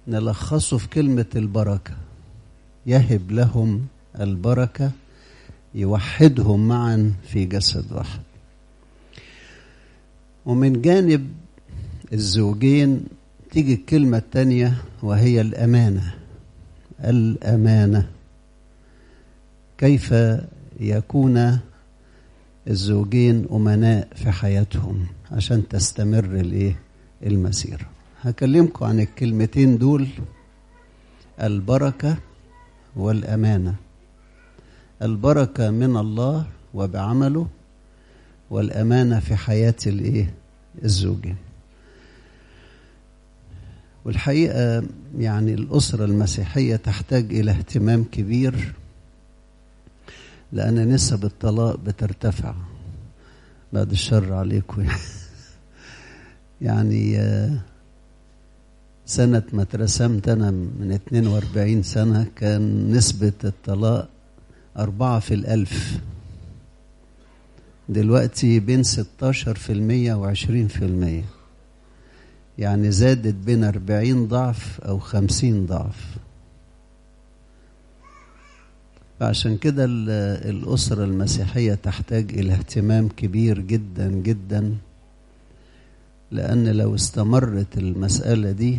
نلخصه في كلمة البركة يهب لهم البركة يوحدهم معا في جسد واحد ومن جانب الزوجين تيجي الكلمة التانية وهي الأمانة الأمانة كيف يكون الزوجين أمناء في حياتهم عشان تستمر الإيه المسيرة هكلمكم عن الكلمتين دول البركة والأمانة البركة من الله وبعمله والأمانة في حياة الإيه الزوجين والحقيقة يعني الأسرة المسيحية تحتاج إلى اهتمام كبير لأن نسب الطلاق بترتفع بعد الشر عليكم يعني سنة ما اترسمت أنا من 42 سنة كان نسبة الطلاق أربعة في الألف دلوقتي بين 16 في المية وعشرين في المية يعني زادت بين أربعين ضعف أو خمسين ضعف فعشان كده الأسرة المسيحية تحتاج إلى اهتمام كبير جدا جدا لأن لو استمرت المسألة دي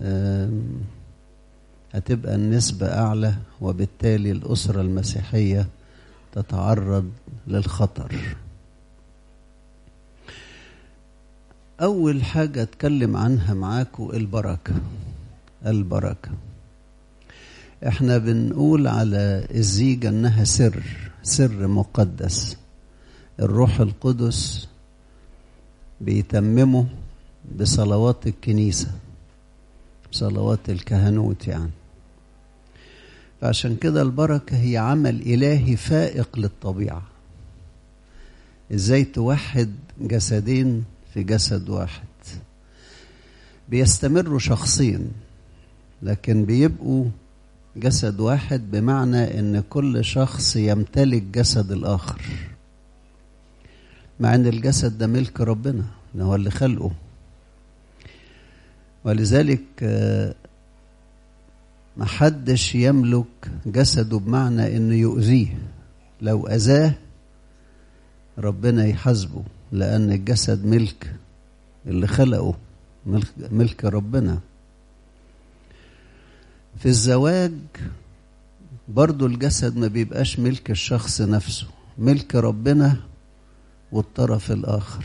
هتبقى النسبة أعلى وبالتالي الأسرة المسيحية تتعرض للخطر أول حاجة أتكلم عنها معاكم البركة البركة احنا بنقول على الزيجة انها سر سر مقدس الروح القدس بيتممه بصلوات الكنيسة بصلوات الكهنوت يعني فعشان كده البركة هي عمل إلهي فائق للطبيعة ازاي توحد جسدين في جسد واحد بيستمروا شخصين لكن بيبقوا جسد واحد بمعنى ان كل شخص يمتلك جسد الاخر مع ان الجسد ده ملك ربنا ده هو اللي خلقه ولذلك محدش يملك جسده بمعنى انه يؤذيه لو اذاه ربنا يحاسبه لان الجسد ملك اللي خلقه ملك, ملك ربنا في الزواج برضو الجسد ما بيبقاش ملك الشخص نفسه ملك ربنا والطرف الآخر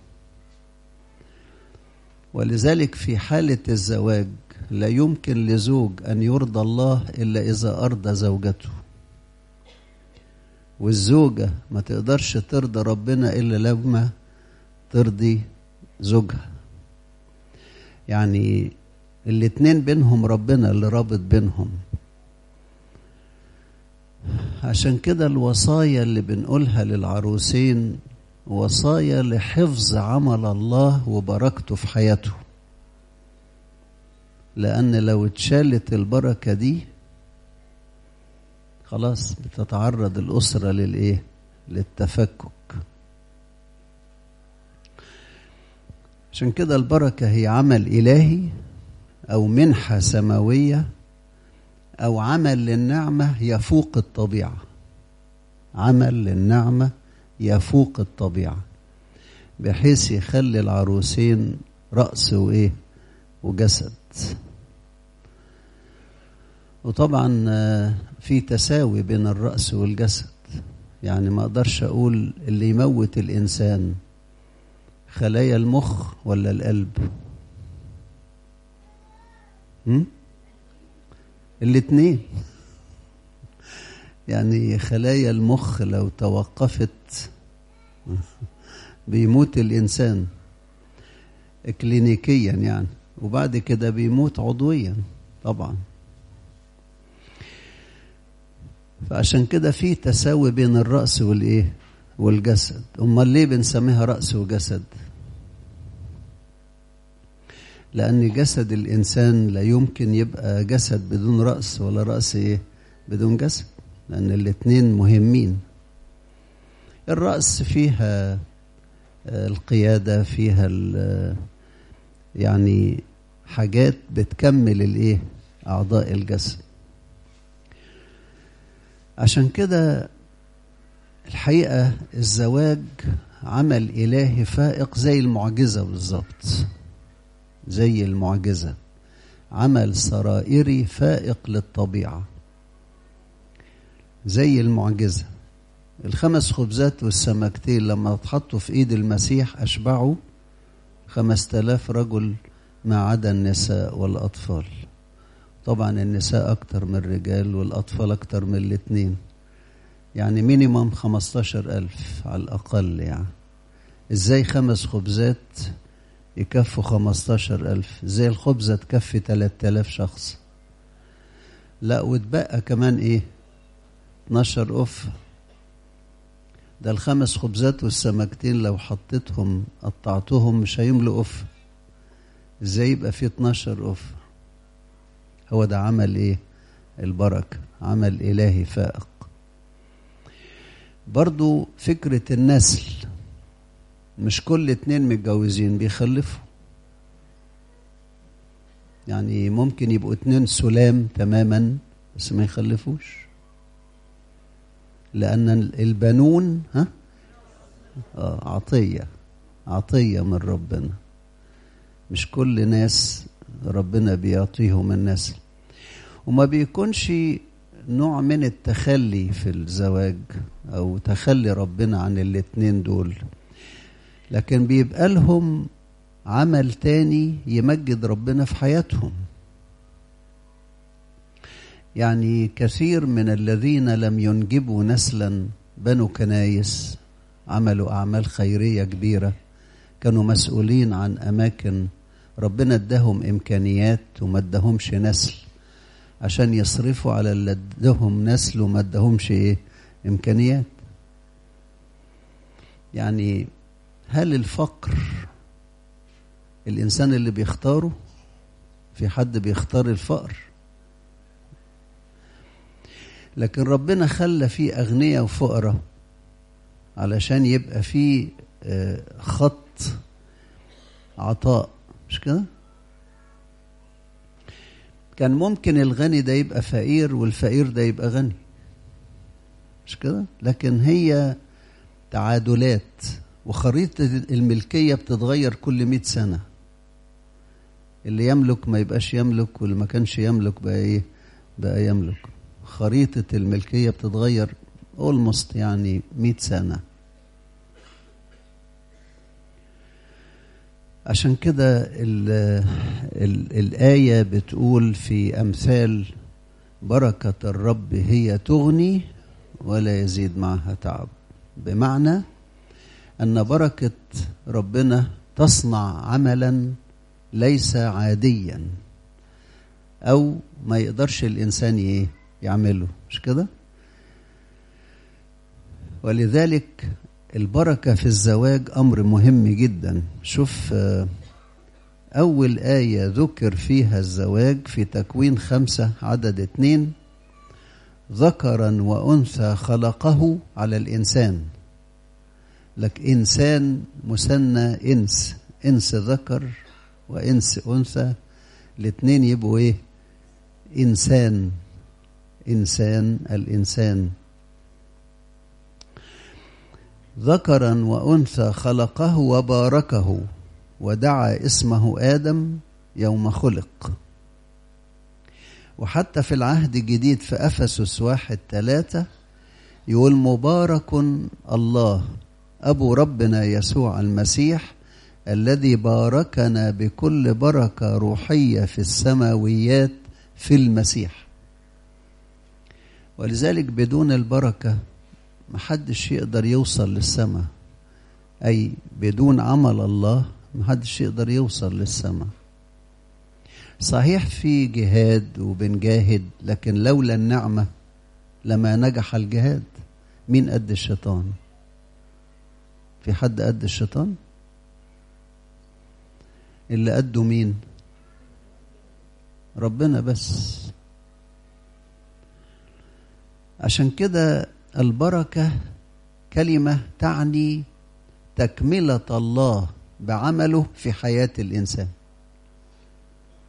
ولذلك في حالة الزواج لا يمكن لزوج أن يرضى الله إلا إذا أرضى زوجته والزوجة ما تقدرش ترضى ربنا إلا لما ترضي زوجها يعني الاتنين بينهم ربنا اللي رابط بينهم عشان كده الوصايا اللي بنقولها للعروسين وصايا لحفظ عمل الله وبركته في حياته لأن لو اتشالت البركة دي خلاص بتتعرض الأسرة للإيه؟ للتفكك عشان كده البركة هي عمل إلهي أو منحة سماوية أو عمل للنعمة يفوق الطبيعة عمل للنعمة يفوق الطبيعة بحيث يخلي العروسين رأس وإيه وجسد وطبعا في تساوي بين الرأس والجسد يعني ما أقدرش أقول اللي يموت الإنسان خلايا المخ ولا القلب الاثنين يعني خلايا المخ لو توقفت بيموت الإنسان كلينيكيا يعني وبعد كده بيموت عضويا طبعا فعشان كده في تساوي بين الرأس والإيه والجسد أمال ليه بنسميها رأس وجسد لأن جسد الإنسان لا يمكن يبقى جسد بدون رأس ولا رأس إيه بدون جسد لأن الاتنين مهمين الرأس فيها القيادة فيها يعني حاجات بتكمل الايه اعضاء الجسد عشان كده الحقيقه الزواج عمل الهي فائق زي المعجزه بالظبط زي المعجزه عمل سرائري فائق للطبيعه زي المعجزه الخمس خبزات والسمكتين لما اتحطوا في ايد المسيح اشبعوا خمس تلاف رجل ما عدا النساء والأطفال طبعا النساء أكتر من الرجال والأطفال أكتر من الاتنين يعني مينيمم خمستاشر ألف على الأقل يعني إزاي خمس خبزات يكفوا خمستاشر ألف إزاي الخبزة تكفي تلات آلاف شخص لا وتبقى كمان إيه 12 أف ده الخمس خبزات والسمكتين لو حطيتهم قطعتهم مش هيملوا أف ازاي يبقى في 12 أف هو ده عمل ايه البركة عمل إلهي فائق برضو فكرة النسل مش كل اتنين متجوزين بيخلفوا يعني ممكن يبقوا اتنين سلام تماما بس ما يخلفوش لأن البنون ها آه عطية عطية من ربنا مش كل ناس ربنا بيعطيهم النسل وما بيكونش نوع من التخلي في الزواج او تخلي ربنا عن الاتنين دول لكن بيبقى لهم عمل تاني يمجد ربنا في حياتهم يعني كثير من الذين لم ينجبوا نسلا بنوا كنايس عملوا اعمال خيريه كبيره كانوا مسؤولين عن اماكن ربنا اداهم امكانيات وما اداهمش نسل عشان يصرفوا على اللي اداهم نسل وما اداهمش ايه امكانيات يعني هل الفقر الانسان اللي بيختاره في حد بيختار الفقر لكن ربنا خلى فيه اغنياء وفقراء علشان يبقى فيه خط عطاء مش كده كان ممكن الغني ده يبقى فقير والفقير ده يبقى غني مش كده لكن هي تعادلات وخريطة الملكية بتتغير كل مئة سنة اللي يملك ما يبقاش يملك واللي ما كانش يملك بقى ايه بقى يملك خريطة الملكية بتتغير اولموست يعني مئة سنة عشان كده ال ال الآية بتقول في أمثال بركة الرب هي تغني ولا يزيد معها تعب بمعنى أن بركة ربنا تصنع عملا ليس عاديا أو ما يقدرش الإنسان يعمله مش كده ولذلك البركة في الزواج أمر مهم جدا شوف أول آية ذكر فيها الزواج في تكوين خمسة عدد اتنين ذكرا وأنثى خلقه على الإنسان لك إنسان مثنى إنس إنس ذكر وإنس أنثى الاتنين يبقوا إيه إنسان إنسان الإنسان ذكرا وانثى خلقه وباركه ودعا اسمه ادم يوم خلق وحتى في العهد الجديد في افسس واحد ثلاثة يقول مبارك الله ابو ربنا يسوع المسيح الذي باركنا بكل بركه روحيه في السماويات في المسيح ولذلك بدون البركه محدش يقدر يوصل للسماء أي بدون عمل الله محدش يقدر يوصل للسماء صحيح في جهاد وبنجاهد لكن لولا النعمة لما نجح الجهاد مين قد الشيطان في حد قد الشيطان اللي قده مين ربنا بس عشان كده البركة كلمة تعني تكملة الله بعمله في حياة الإنسان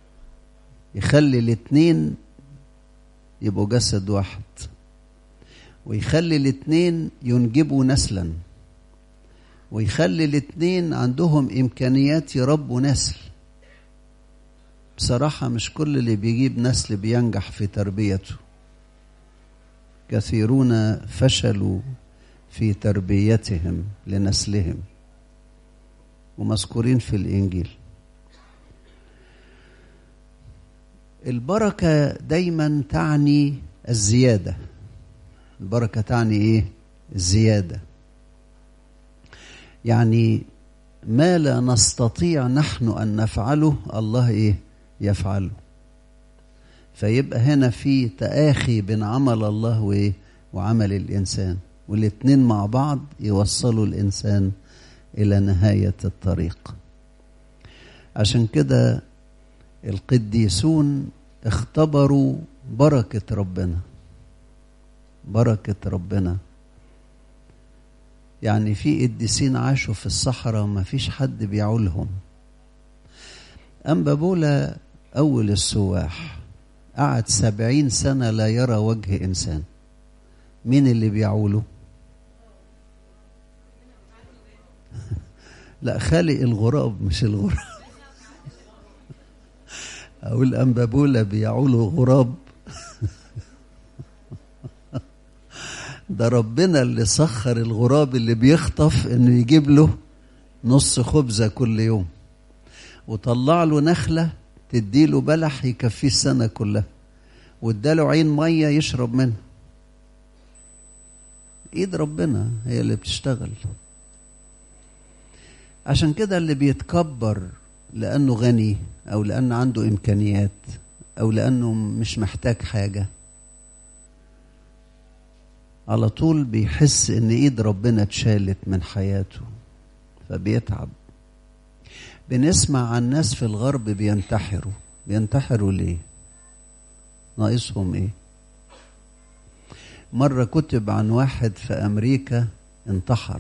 يخلي الاتنين يبقوا جسد واحد ويخلي الاتنين ينجبوا نسلا ويخلي الاتنين عندهم إمكانيات يربوا نسل بصراحة مش كل اللي بيجيب نسل بينجح في تربيته كثيرون فشلوا في تربيتهم لنسلهم ومذكورين في الإنجيل البركة دايما تعني الزيادة البركة تعني إيه؟ الزيادة يعني ما لا نستطيع نحن أن نفعله الله إيه؟ يفعله فيبقى هنا في تآخي بين عمل الله وإيه؟ وعمل الإنسان والاتنين مع بعض يوصلوا الإنسان إلى نهاية الطريق عشان كده القديسون اختبروا بركة ربنا بركة ربنا يعني في قديسين عاشوا في الصحراء ما فيش حد بيعولهم أما بولا أول السواح قعد سبعين سنة لا يرى وجه إنسان مين اللي بيعوله لا خالق الغراب مش الغراب أقول أنبابولة بيعوله غراب ده ربنا اللي سخر الغراب اللي بيخطف انه يجيب له نص خبزة كل يوم وطلع له نخلة تديله بلح يكفيه السنة كلها واداله عين مية يشرب منها ايد ربنا هي اللي بتشتغل عشان كده اللي بيتكبر لانه غني او لانه عنده امكانيات او لانه مش محتاج حاجه على طول بيحس ان ايد ربنا اتشالت من حياته فبيتعب بنسمع عن ناس في الغرب بينتحروا بينتحروا ليه ناقصهم ايه مرة كتب عن واحد في أمريكا انتحر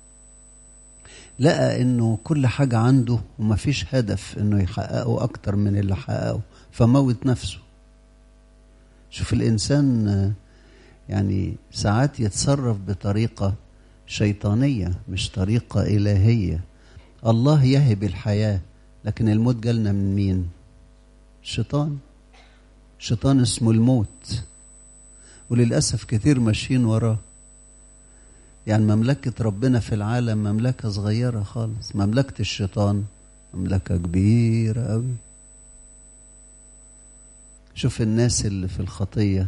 لقى انه كل حاجة عنده ومفيش هدف انه يحققه اكتر من اللي حققه فموت نفسه شوف الانسان يعني ساعات يتصرف بطريقة شيطانية مش طريقة إلهية الله يهب الحياة لكن الموت جالنا من مين الشيطان شيطان اسمه الموت وللأسف كتير ماشيين وراه يعني مملكة ربنا في العالم مملكة صغيرة خالص مملكة الشيطان مملكة كبيرة أوي شوف الناس اللي في الخطية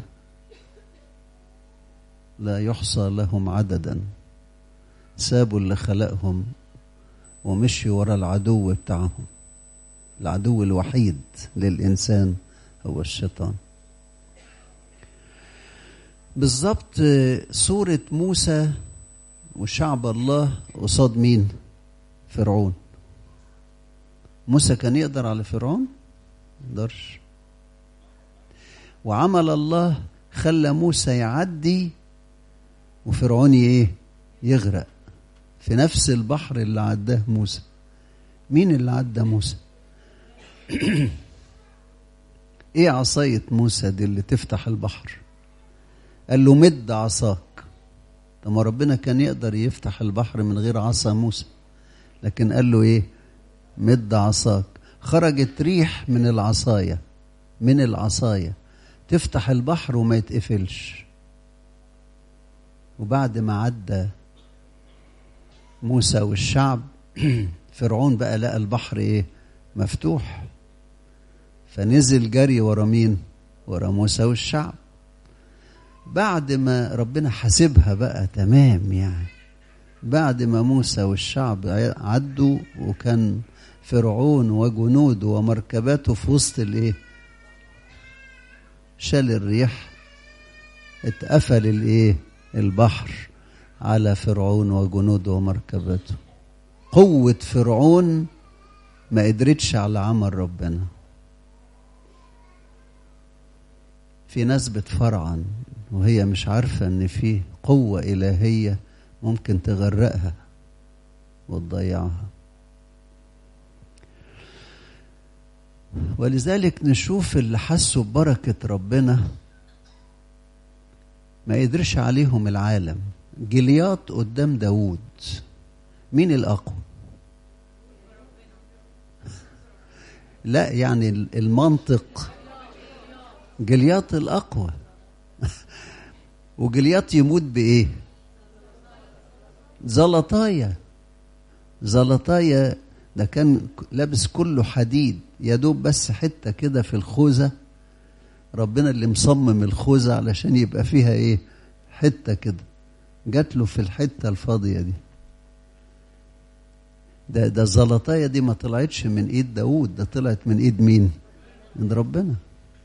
لا يحصى لهم عددا سابوا اللي خلقهم ومشيوا ورا العدو بتاعهم العدو الوحيد للإنسان هو الشيطان بالظبط صورة موسى وشعب الله قصاد مين فرعون موسى كان يقدر على فرعون يقدرش وعمل الله خلى موسى يعدي وفرعون ايه يغرق في نفس البحر اللي عداه موسى مين اللي عدى موسى ايه عصاية موسى دي اللي تفتح البحر قال له مد عصاك طب ما ربنا كان يقدر يفتح البحر من غير عصا موسى لكن قال له ايه مد عصاك خرجت ريح من العصاية من العصاية تفتح البحر وما يتقفلش وبعد ما عدى موسى والشعب فرعون بقى لقى البحر ايه مفتوح فنزل جري ورا مين ورا موسى والشعب بعد ما ربنا حاسبها بقى تمام يعني بعد ما موسى والشعب عدوا وكان فرعون وجنوده ومركباته في وسط الايه شال الريح اتقفل الايه البحر على فرعون وجنوده ومركباته قوة فرعون ما قدرتش على عمل ربنا في ناس بتفرعن وهي مش عارفة ان في قوة إلهية ممكن تغرقها وتضيعها ولذلك نشوف اللي حسوا ببركة ربنا ما قدرش عليهم العالم جلياط قدام داوود مين الأقوى لا يعني المنطق جلياط الأقوى وجلياط يموت بإيه زلطايا زلطايا ده كان لابس كله حديد يا دوب بس حته كده في الخوذه ربنا اللي مصمم الخوذه علشان يبقى فيها ايه حته كده جات له في الحته الفاضيه دي ده ده الزلطايه دي ما طلعتش من ايد داوود ده طلعت من ايد مين من ربنا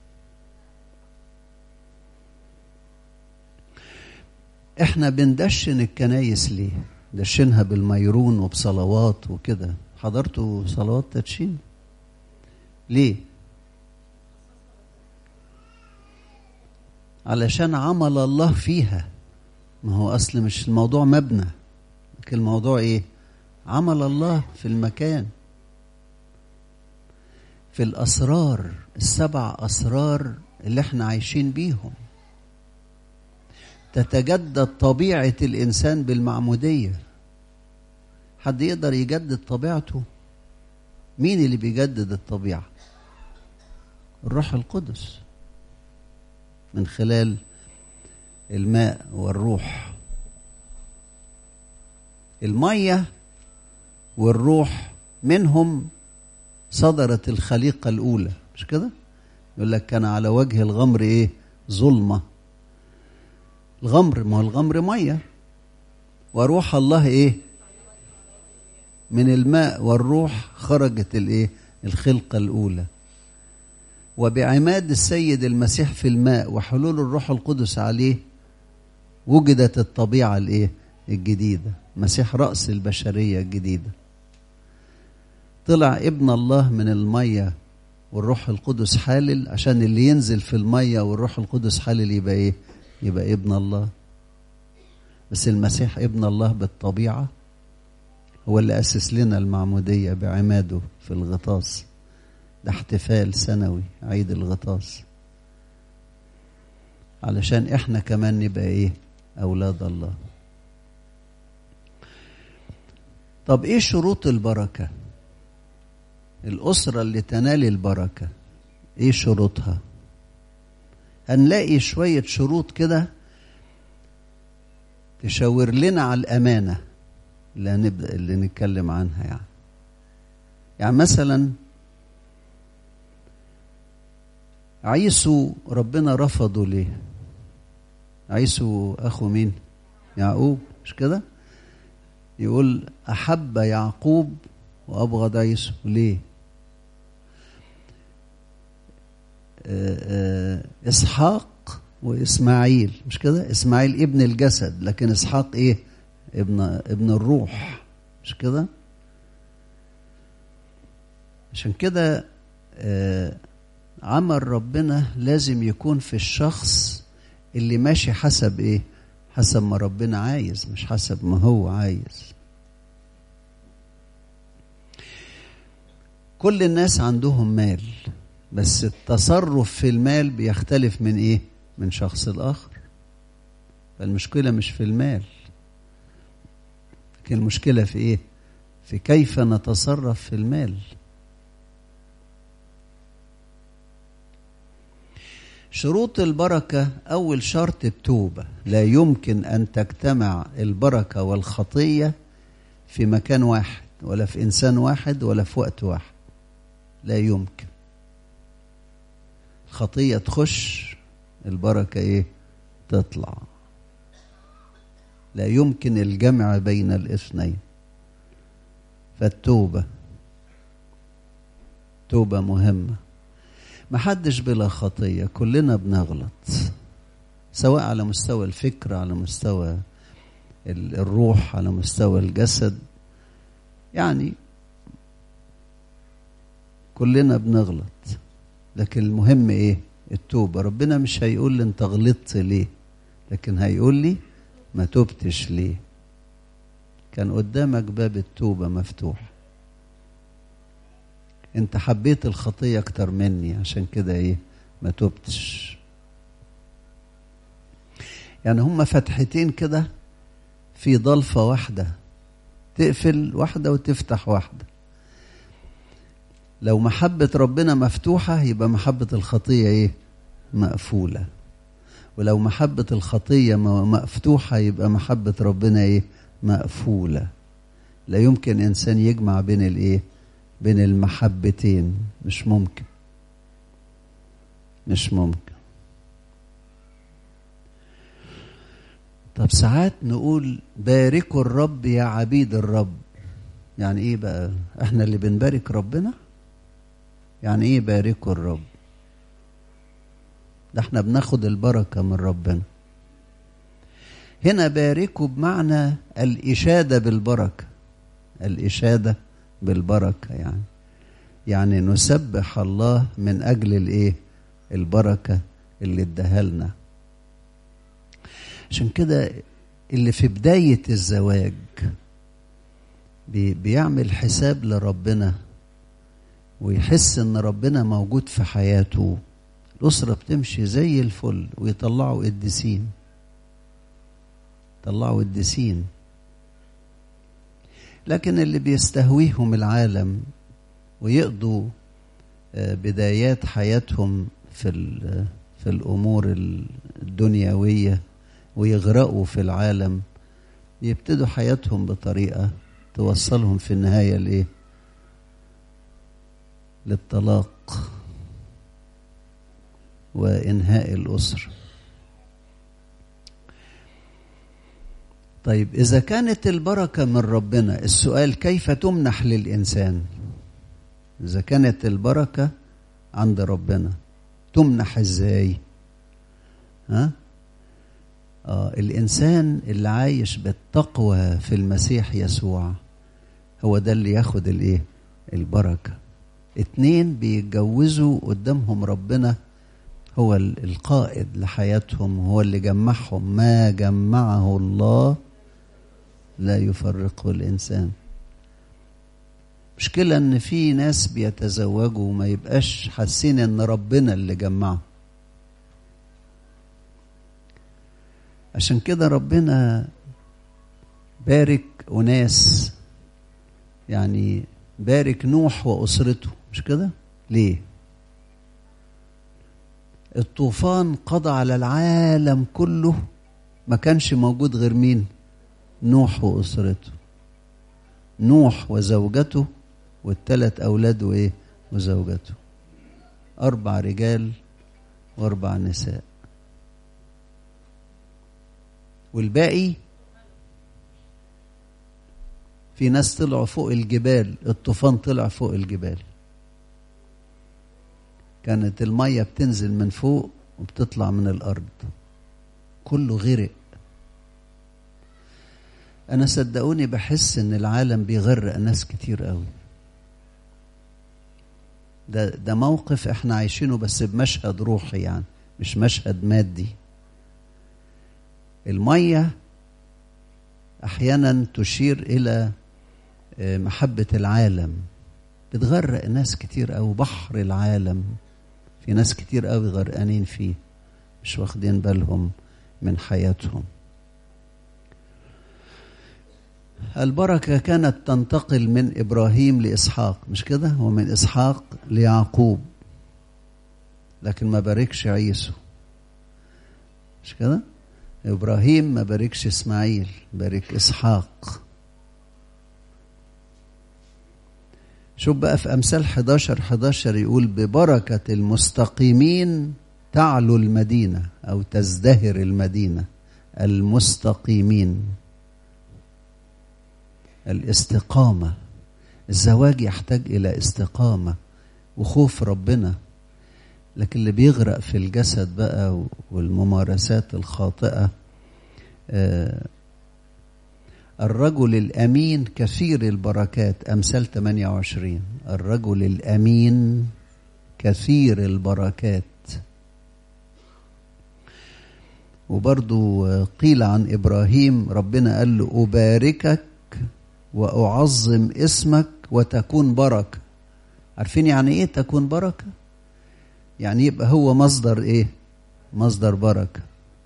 احنا بندشن الكنايس ليه دشنها بالميرون وبصلوات وكده حضرتوا صلوات تدشين ليه علشان عمل الله فيها ما هو اصل مش الموضوع مبنى لكن الموضوع ايه عمل الله في المكان في الاسرار السبع اسرار اللي احنا عايشين بيهم تتجدد طبيعه الانسان بالمعموديه حد يقدر يجدد طبيعته مين اللي بيجدد الطبيعه الروح القدس من خلال الماء والروح الميه والروح منهم صدرت الخليقه الاولى مش كده يقول لك كان على وجه الغمر ايه ظلمه الغمر ما هو الغمر ميه وروح الله ايه من الماء والروح خرجت الايه الخلقه الاولى وبعماد السيد المسيح في الماء وحلول الروح القدس عليه وجدت الطبيعه الايه الجديده مسيح راس البشريه الجديده طلع ابن الله من الميه والروح القدس حالل عشان اللي ينزل في الميه والروح القدس حالل يبقى ايه يبقى ابن الله بس المسيح ابن الله بالطبيعه هو اللي اسس لنا المعموديه بعماده في الغطاس ده احتفال سنوي عيد الغطاس علشان احنا كمان نبقى ايه اولاد الله طب ايه شروط البركه الاسره اللي تنال البركه ايه شروطها هنلاقي شويه شروط كده تشاور لنا على الامانه اللي هنبدا اللي نتكلم عنها يعني يعني مثلا عيسو ربنا رفضه ليه عيسو اخو مين يعقوب مش كده يقول احب يعقوب وابغض عيسو ليه آآ آآ اسحاق واسماعيل مش كده اسماعيل ابن الجسد لكن اسحاق ايه ابن ابن الروح مش كده عشان كده عمل ربنا لازم يكون في الشخص اللي ماشي حسب ايه حسب ما ربنا عايز مش حسب ما هو عايز كل الناس عندهم مال بس التصرف في المال بيختلف من ايه من شخص لاخر فالمشكله مش في المال لكن المشكله في ايه في كيف نتصرف في المال شروط البركة أول شرط التوبة لا يمكن أن تجتمع البركة والخطية في مكان واحد ولا في إنسان واحد ولا في وقت واحد لا يمكن الخطية تخش البركة إيه تطلع لا يمكن الجمع بين الاثنين فالتوبة توبة مهمة محدش بلا خطية كلنا بنغلط سواء على مستوى الفكر على مستوى الروح على مستوى الجسد يعني كلنا بنغلط لكن المهم ايه التوبة ربنا مش هيقول لي انت غلطت ليه لكن هيقول لي ما تبتش ليه كان قدامك باب التوبة مفتوح انت حبيت الخطية اكتر مني عشان كده ايه ما تبتش يعني هما فتحتين كده في ضلفة واحدة تقفل واحدة وتفتح واحدة لو محبة ربنا مفتوحة يبقى محبة الخطية ايه مقفولة ولو محبة الخطية مفتوحة يبقى محبة ربنا ايه مقفولة لا يمكن انسان يجمع بين الايه بين المحبتين مش ممكن مش ممكن طب ساعات نقول باركوا الرب يا عبيد الرب يعني ايه بقى احنا اللي بنبارك ربنا يعني ايه باركوا الرب ده احنا بناخد البركة من ربنا هنا باركوا بمعنى الإشادة بالبركة الإشادة بالبركة يعني يعني نسبح الله من أجل الإيه البركة اللي اداها لنا عشان كده اللي في بداية الزواج بي بيعمل حساب لربنا ويحس ان ربنا موجود في حياته الأسرة بتمشي زي الفل ويطلعوا قديسين طلعوا قديسين لكن اللي بيستهويهم العالم ويقضوا بدايات حياتهم في في الامور الدنيويه ويغرقوا في العالم يبتدوا حياتهم بطريقه توصلهم في النهايه لايه للطلاق وانهاء الاسره طيب إذا كانت البركة من ربنا السؤال كيف تمنح للإنسان إذا كانت البركة عند ربنا تمنح إزاي ها آه الإنسان اللي عايش بالتقوى في المسيح يسوع هو ده اللي ياخد الإيه البركة اتنين بيتجوزوا قدامهم ربنا هو القائد لحياتهم هو اللي جمعهم ما جمعه الله لا يفرقه الإنسان مشكلة إن في ناس بيتزوجوا وما يبقاش حاسين إن ربنا اللي جمعهم عشان كده ربنا بارك أناس يعني بارك نوح وأسرته مش كده؟ ليه؟ الطوفان قضى على العالم كله ما كانش موجود غير مين؟ نوح وأسرته نوح وزوجته والثلاث أولاده إيه وزوجته أربع رجال وأربع نساء والباقي في ناس طلعوا فوق الجبال الطوفان طلع فوق الجبال كانت المية بتنزل من فوق وبتطلع من الأرض كله غرق أنا صدقوني بحس إن العالم بيغرق ناس كتير قوي ده ده موقف احنا عايشينه بس بمشهد روحي يعني مش مشهد مادي المية أحيانا تشير إلى محبة العالم بتغرق ناس كتير أوي بحر العالم في ناس كتير أوي غرقانين فيه مش واخدين بالهم من حياتهم البركة كانت تنتقل من إبراهيم لإسحاق مش كده ومن إسحاق ليعقوب لكن ما باركش عيسو مش كده إبراهيم ما باركش إسماعيل بارك إسحاق شوف بقى في أمثال 11 11 يقول ببركة المستقيمين تعلو المدينة أو تزدهر المدينة المستقيمين الاستقامة الزواج يحتاج إلى استقامة وخوف ربنا لكن اللي بيغرق في الجسد بقى والممارسات الخاطئة آه الرجل الأمين كثير البركات أمثال 28 الرجل الأمين كثير البركات وبرضو قيل عن إبراهيم ربنا قال له أباركك وأعظم اسمك وتكون بركة عارفين يعني ايه تكون بركة يعني يبقى هو مصدر ايه مصدر بركة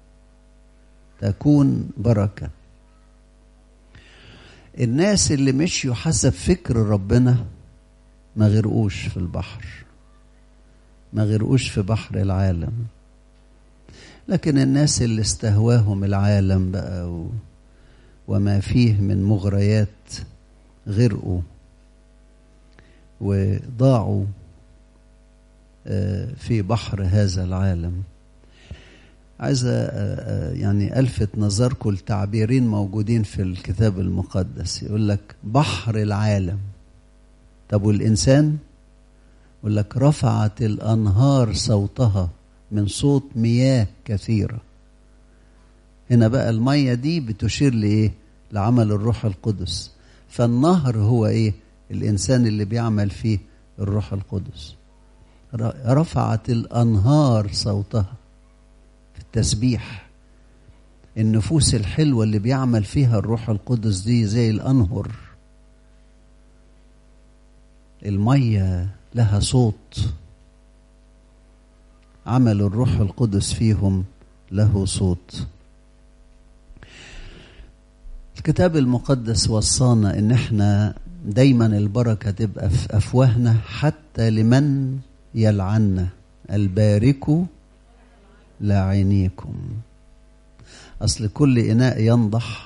تكون بركة الناس اللي مشيوا حسب فكر ربنا ما غرقوش في البحر ما غرقوش في بحر العالم لكن الناس اللي استهواهم العالم بقى و... وما فيه من مغريات غرقوا وضاعوا في بحر هذا العالم عايز يعني الفت نظركم لتعبيرين موجودين في الكتاب المقدس يقول لك بحر العالم طب والانسان يقول لك رفعت الانهار صوتها من صوت مياه كثيره هنا بقى الميه دي بتشير لايه لعمل الروح القدس فالنهر هو ايه الانسان اللي بيعمل فيه الروح القدس رفعت الانهار صوتها في التسبيح النفوس الحلوه اللي بيعمل فيها الروح القدس دي زي الانهر الميه لها صوت عمل الروح القدس فيهم له صوت الكتاب المقدس وصانا ان احنا دايما البركه تبقى في افواهنا حتى لمن يلعنا البارك لاعينيكم اصل كل اناء ينضح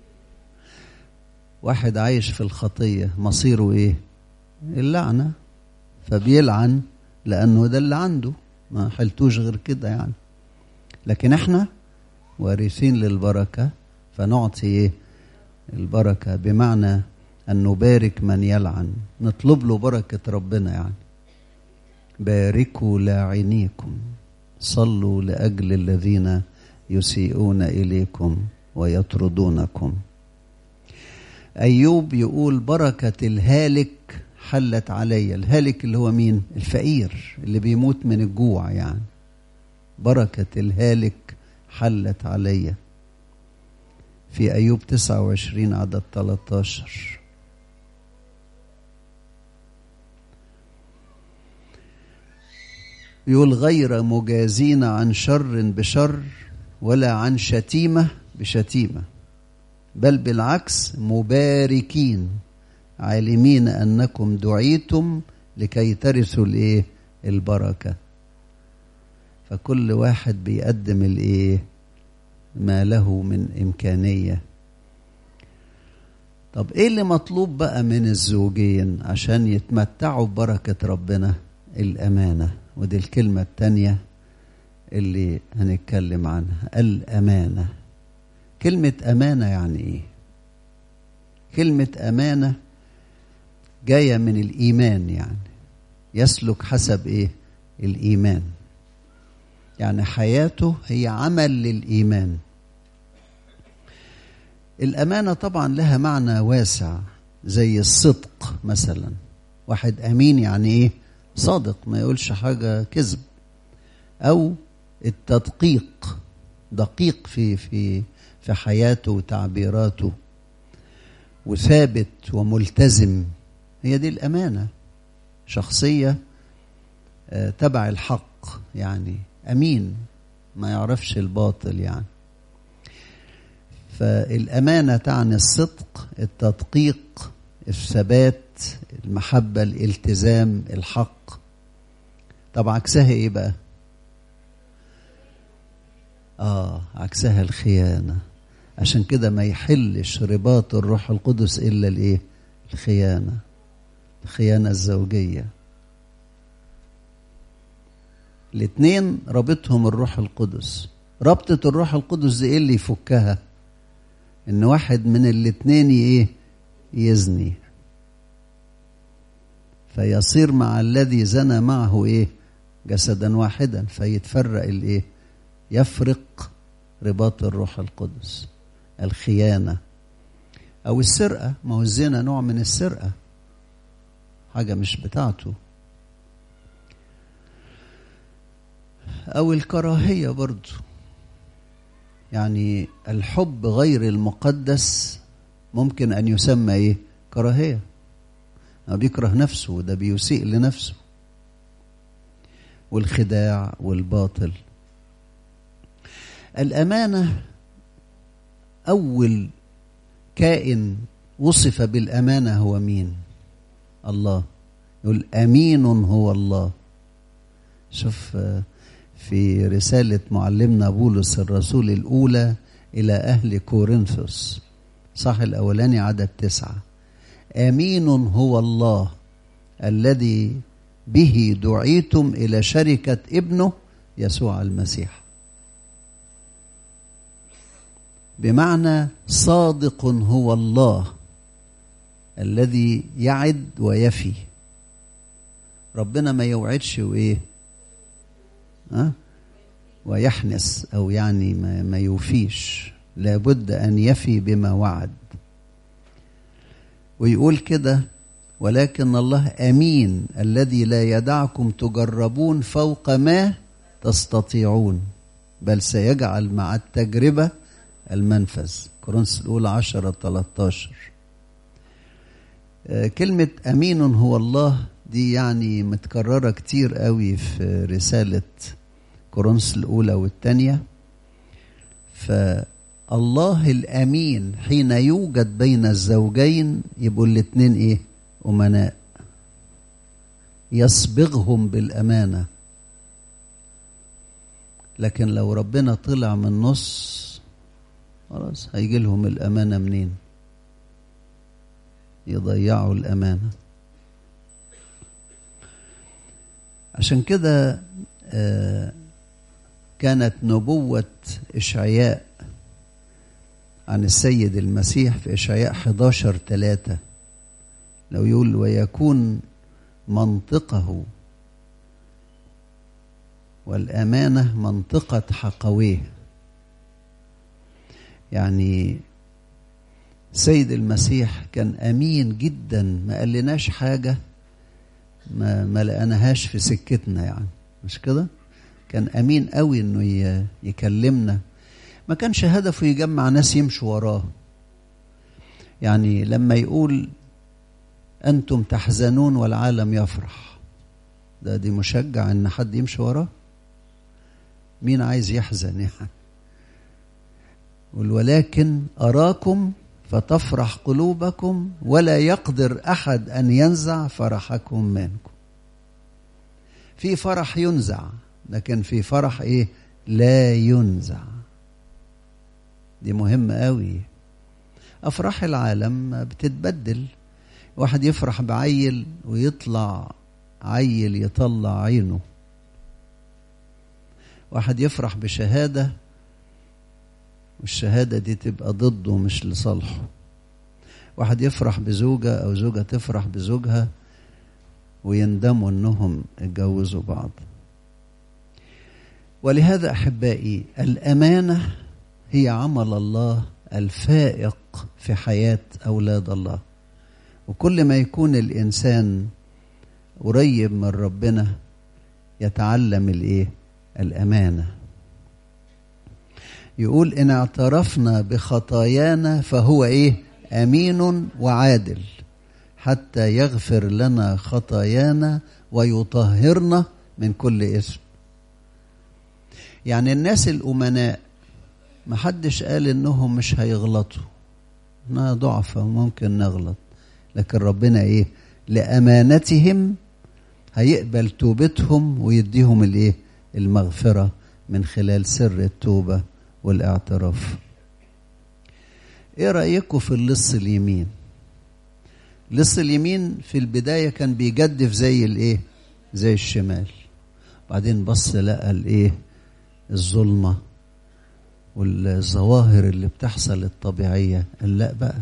واحد عايش في الخطيه مصيره ايه اللعنه فبيلعن لانه ده اللي عنده ما حلتوش غير كده يعني لكن احنا وارثين للبركه فنعطي ايه البركه بمعنى ان نبارك من يلعن نطلب له بركه ربنا يعني باركوا لاعنيكم صلوا لاجل الذين يسيئون اليكم ويطردونكم ايوب يقول بركه الهالك حلت علي الهالك اللي هو مين الفقير اللي بيموت من الجوع يعني بركه الهالك حلت علي في ايوب 29 عدد 13 يقول غير مجازين عن شر بشر ولا عن شتيمة بشتيمة بل بالعكس مباركين عالمين أنكم دعيتم لكي ترثوا الإيه البركة فكل واحد بيقدم الإيه ما له من إمكانية طب إيه اللي مطلوب بقى من الزوجين عشان يتمتعوا ببركة ربنا الأمانة ودي الكلمة التانية اللي هنتكلم عنها الأمانة كلمة أمانة يعني إيه؟ كلمة أمانة جاية من الإيمان يعني يسلك حسب إيه؟ الإيمان يعني حياته هي عمل للإيمان الأمانة طبعا لها معنى واسع زي الصدق مثلا واحد أمين يعني إيه؟ صادق ما يقولش حاجة كذب أو التدقيق دقيق في في في حياته وتعبيراته وثابت وملتزم هي دي الأمانة شخصية تبع الحق يعني أمين ما يعرفش الباطل يعني فالأمانة تعني الصدق التدقيق الثبات المحبة الالتزام الحق طب عكسها ايه بقى اه عكسها الخيانة عشان كده ما يحلش رباط الروح القدس الا الايه الخيانة الخيانة الزوجية الاتنين رابطهم الروح القدس ربطة الروح القدس دي ايه اللي يفكها ان واحد من الاتنين ايه يزني فيصير مع الذي زنى معه ايه جسدا واحدا فيتفرق الايه يفرق رباط الروح القدس الخيانه او السرقه ما هو الزنا نوع من السرقه حاجه مش بتاعته او الكراهيه برضو يعني الحب غير المقدس ممكن ان يسمى ايه كراهيه بيكره نفسه ده بيسيء لنفسه والخداع والباطل الامانه اول كائن وصف بالامانه هو مين الله يقول امين هو الله شوف في رساله معلمنا بولس الرسول الاولى الى اهل كورنثوس صح الاولاني عدد تسعه امين هو الله الذي به دعيتم الى شركه ابنه يسوع المسيح بمعنى صادق هو الله الذي يعد ويفي ربنا ما يوعدش وايه أه؟ ويحنس او يعني ما, ما يوفيش لابد ان يفي بما وعد ويقول كده ولكن الله امين الذي لا يدعكم تجربون فوق ما تستطيعون بل سيجعل مع التجربه المنفذ كورنثوس الاولى 10 13 كلمه امين هو الله دي يعني متكرره كتير قوي في رساله كورنثوس الاولى والثانيه فالله الامين حين يوجد بين الزوجين يبقوا الاثنين ايه امناء يصبغهم بالامانه لكن لو ربنا طلع من النص خلاص هيجي لهم الامانه منين يضيعوا الامانه عشان كده آه كانت نبوة إشعياء عن السيد المسيح في إشعياء 11 3 لو يقول ويكون منطقه والأمانة منطقة حقويه يعني سيد المسيح كان أمين جدا ما قالناش حاجة ما, ما لقناهاش في سكتنا يعني مش كده كان امين قوي انه يكلمنا ما كانش هدفه يجمع ناس يمشوا وراه يعني لما يقول انتم تحزنون والعالم يفرح ده دي مشجع ان حد يمشي وراه مين عايز يحزن يعني ولكن اراكم فتفرح قلوبكم ولا يقدر احد ان ينزع فرحكم منكم في فرح ينزع لكن في فرح ايه لا ينزع دي مهمة قوي افراح العالم بتتبدل واحد يفرح بعيل ويطلع عيل يطلع عينه واحد يفرح بشهادة والشهادة دي تبقى ضده مش لصالحه واحد يفرح بزوجة أو زوجة تفرح بزوجها ويندموا انهم اتجوزوا بعض ولهذا احبائي الامانه هي عمل الله الفائق في حياه اولاد الله وكل ما يكون الانسان قريب من ربنا يتعلم الايه الامانه يقول ان اعترفنا بخطايانا فهو ايه امين وعادل حتى يغفر لنا خطايانا ويطهرنا من كل اسم يعني الناس الأمناء محدش قال إنهم مش هيغلطوا إنها ضعفة وممكن نغلط لكن ربنا إيه لأمانتهم هيقبل توبتهم ويديهم الإيه المغفرة من خلال سر التوبة والاعتراف إيه رأيكم في اللص اليمين لص اليمين في البداية كان بيجدف زي الإيه زي الشمال بعدين بص لقى الإيه الظلمة والظواهر اللي بتحصل الطبيعية قال لا بقى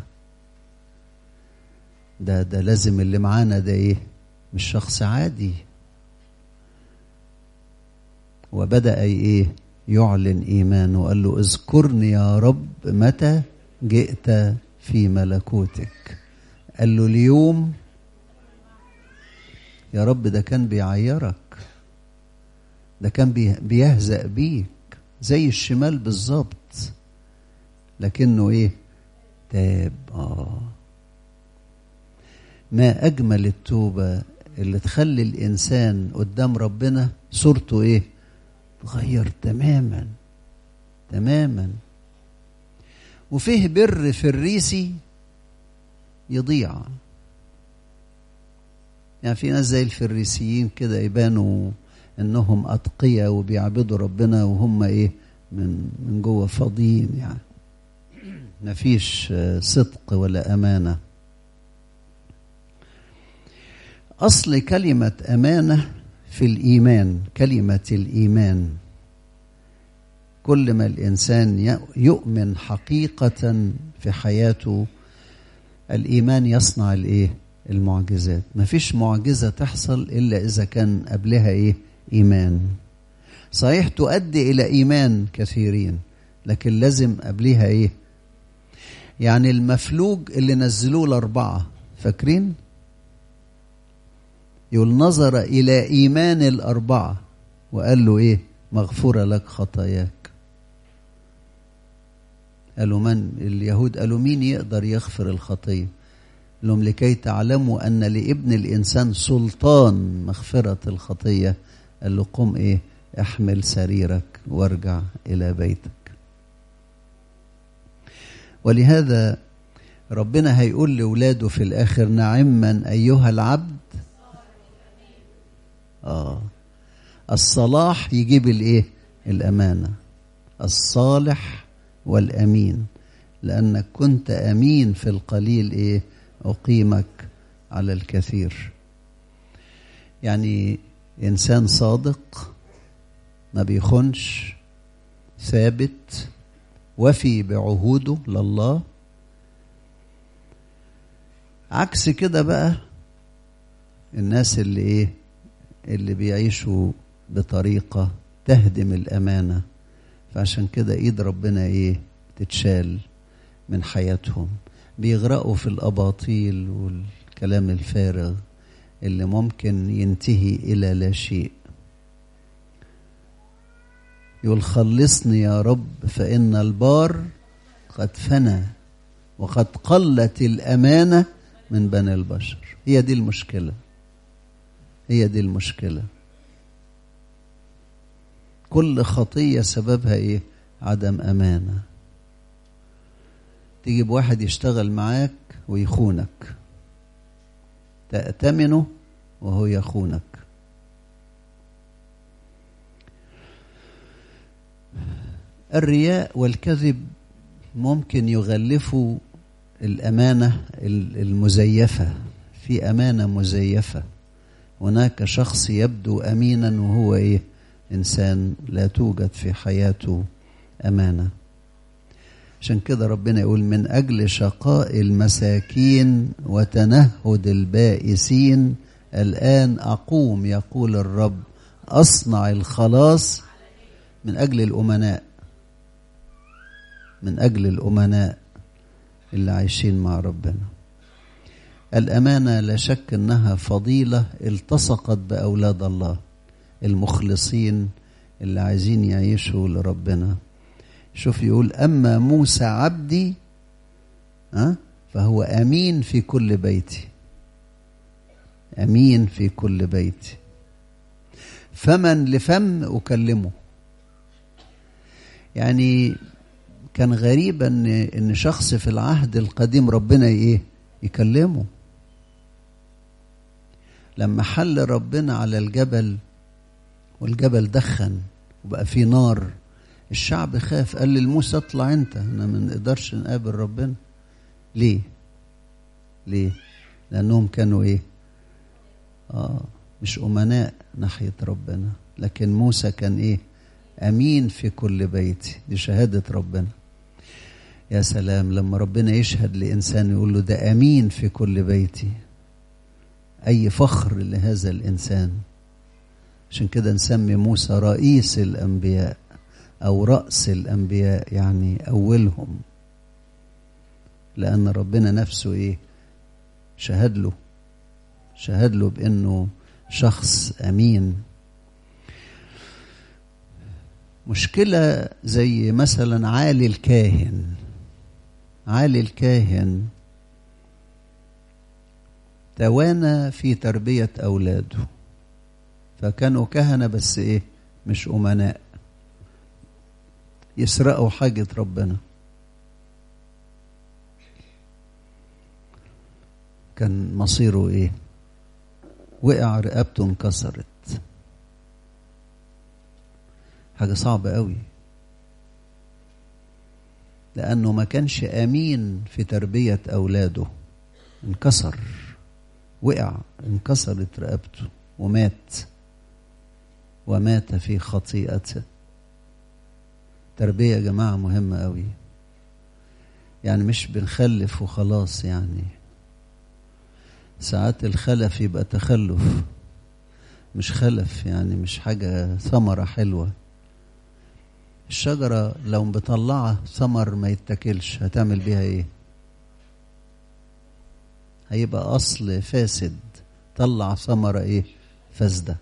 ده ده لازم اللي معانا ده ايه مش شخص عادي وبدأ ايه يعلن ايمانه وقال له اذكرني يا رب متى جئت في ملكوتك قال له اليوم يا رب ده كان بيعيرك ده كان بيهزأ بيك زي الشمال بالظبط لكنه ايه تاب اه ما أجمل التوبة اللي تخلي الإنسان قدام ربنا صورته إيه تغير تماما تماما وفيه بر فريسي يضيع يعني في ناس زي الفريسيين كده يبانوا انهم اتقياء وبيعبدوا ربنا وهم ايه من من جوه فاضيين يعني مفيش صدق ولا امانه اصل كلمه امانه في الايمان كلمه الايمان كل ما الانسان يؤمن حقيقه في حياته الايمان يصنع الايه المعجزات مفيش معجزه تحصل الا اذا كان قبلها ايه ايمان صحيح تؤدي الى ايمان كثيرين لكن لازم قبلها ايه يعني المفلوج اللي نزلوه الاربعه فاكرين يقول نظر الى ايمان الاربعه وقال له ايه مغفوره لك خطاياك قالوا من اليهود قالوا مين يقدر يغفر الخطيه لهم لكي تعلموا ان لابن الانسان سلطان مغفره الخطيه قال له قم ايه احمل سريرك وارجع الى بيتك ولهذا ربنا هيقول لاولاده في الاخر نعما ايها العبد اه الصلاح يجيب الايه الامانه الصالح والامين لانك كنت امين في القليل ايه اقيمك على الكثير يعني انسان صادق ما بيخونش ثابت وفي بعهوده لله عكس كده بقى الناس اللي ايه اللي بيعيشوا بطريقة تهدم الأمانة فعشان كده إيد ربنا إيه تتشال من حياتهم بيغرقوا في الأباطيل والكلام الفارغ اللي ممكن ينتهي إلى لا شيء يقول خلصني يا رب فإن البار قد فنى وقد قلت الأمانة من بني البشر هي دي المشكلة هي دي المشكلة كل خطية سببها إيه عدم أمانة تجيب واحد يشتغل معاك ويخونك تأتمنه وهو يخونك الرياء والكذب ممكن يغلفوا الأمانة المزيفة في أمانة مزيفة هناك شخص يبدو أمينا وهو إيه إنسان لا توجد في حياته أمانة عشان كده ربنا يقول من أجل شقاء المساكين وتنهد البائسين الآن أقوم يقول الرب أصنع الخلاص من أجل الأمناء من أجل الأمناء اللي عايشين مع ربنا الأمانة لا شك أنها فضيلة التصقت بأولاد الله المخلصين اللي عايزين يعيشوا لربنا شوف يقول أما موسى عبدي ها فهو أمين في كل بيتي أمين في كل بيتي فمن لفم أكلمه يعني كان غريب ان ان شخص في العهد القديم ربنا ايه يكلمه لما حل ربنا على الجبل والجبل دخن وبقى فيه نار الشعب خاف قال لموسى اطلع انت احنا ما نقدرش نقابل ربنا ليه ليه لانهم كانوا ايه اه مش امناء ناحيه ربنا لكن موسى كان ايه امين في كل بيتي دي شهاده ربنا يا سلام لما ربنا يشهد لانسان يقول له ده امين في كل بيتي اي فخر لهذا الانسان عشان كده نسمي موسى رئيس الانبياء او راس الانبياء يعني اولهم لان ربنا نفسه ايه شهد له شهد له بانه شخص امين مشكله زي مثلا عالي الكاهن عالي الكاهن توانى في تربية أولاده فكانوا كهنة بس إيه مش أمناء يسرقوا حاجة ربنا كان مصيره إيه وقع رقبته انكسرت حاجة صعبة قوي لأنه ما كانش أمين في تربية أولاده انكسر وقع انكسرت رقبته ومات ومات في خطيئته تربية يا جماعة مهمة قوي يعني مش بنخلف وخلاص يعني ساعات الخلف يبقى تخلف مش خلف يعني مش حاجة ثمرة حلوة الشجرة لو مطلعة ثمر ما يتاكلش هتعمل بيها ايه هيبقى اصل فاسد طلع ثمرة ايه فاسدة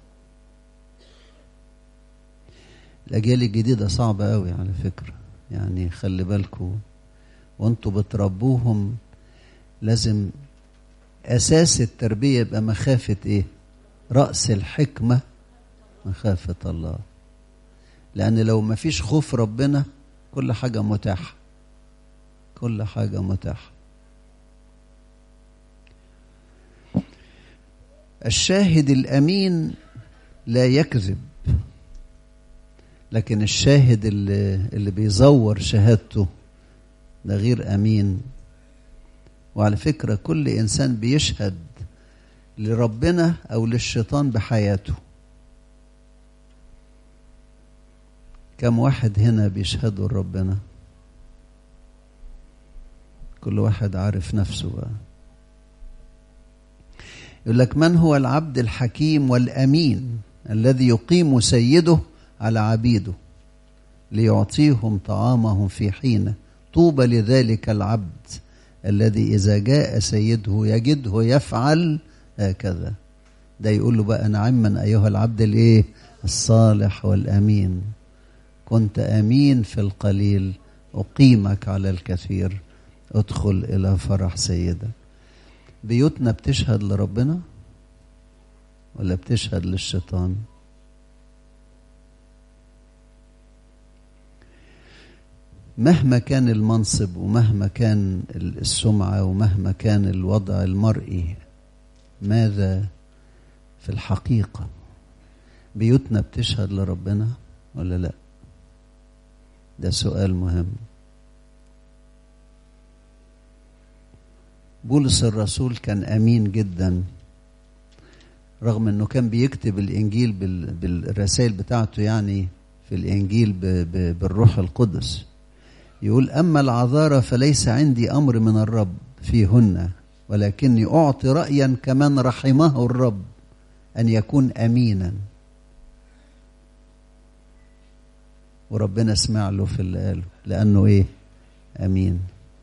الاجيال الجديدة صعبة قوي على فكرة يعني خلي بالكم وانتوا بتربوهم لازم اساس التربية يبقى مخافة ايه رأس الحكمة مخافة الله لأن لو ما فيش خوف ربنا كل حاجة متاحة كل حاجة متاحة الشاهد الأمين لا يكذب لكن الشاهد اللي, اللي بيزور شهادته ده غير أمين وعلى فكرة كل إنسان بيشهد لربنا أو للشيطان بحياته كم واحد هنا بيشهدوا لربنا كل واحد عارف نفسه بقى يقول لك من هو العبد الحكيم والامين الذي يقيم سيده على عبيده ليعطيهم طعامهم في حينه طوبى لذلك العبد الذي اذا جاء سيده يجده يفعل هكذا ده يقول له بقى نعما ايها العبد الايه الصالح والامين كنت امين في القليل اقيمك على الكثير ادخل الى فرح سيدك بيوتنا بتشهد لربنا ولا بتشهد للشيطان مهما كان المنصب ومهما كان السمعه ومهما كان الوضع المرئي ماذا في الحقيقه بيوتنا بتشهد لربنا ولا لا ده سؤال مهم بولس الرسول كان امين جدا رغم انه كان بيكتب الانجيل بالرسائل بتاعته يعني في الانجيل بالروح القدس يقول اما العذارى فليس عندي امر من الرب فيهن ولكني اعطي رايا كمن رحمه الرب ان يكون امينا وربنا سمع له في اللي قاله لانه ايه امين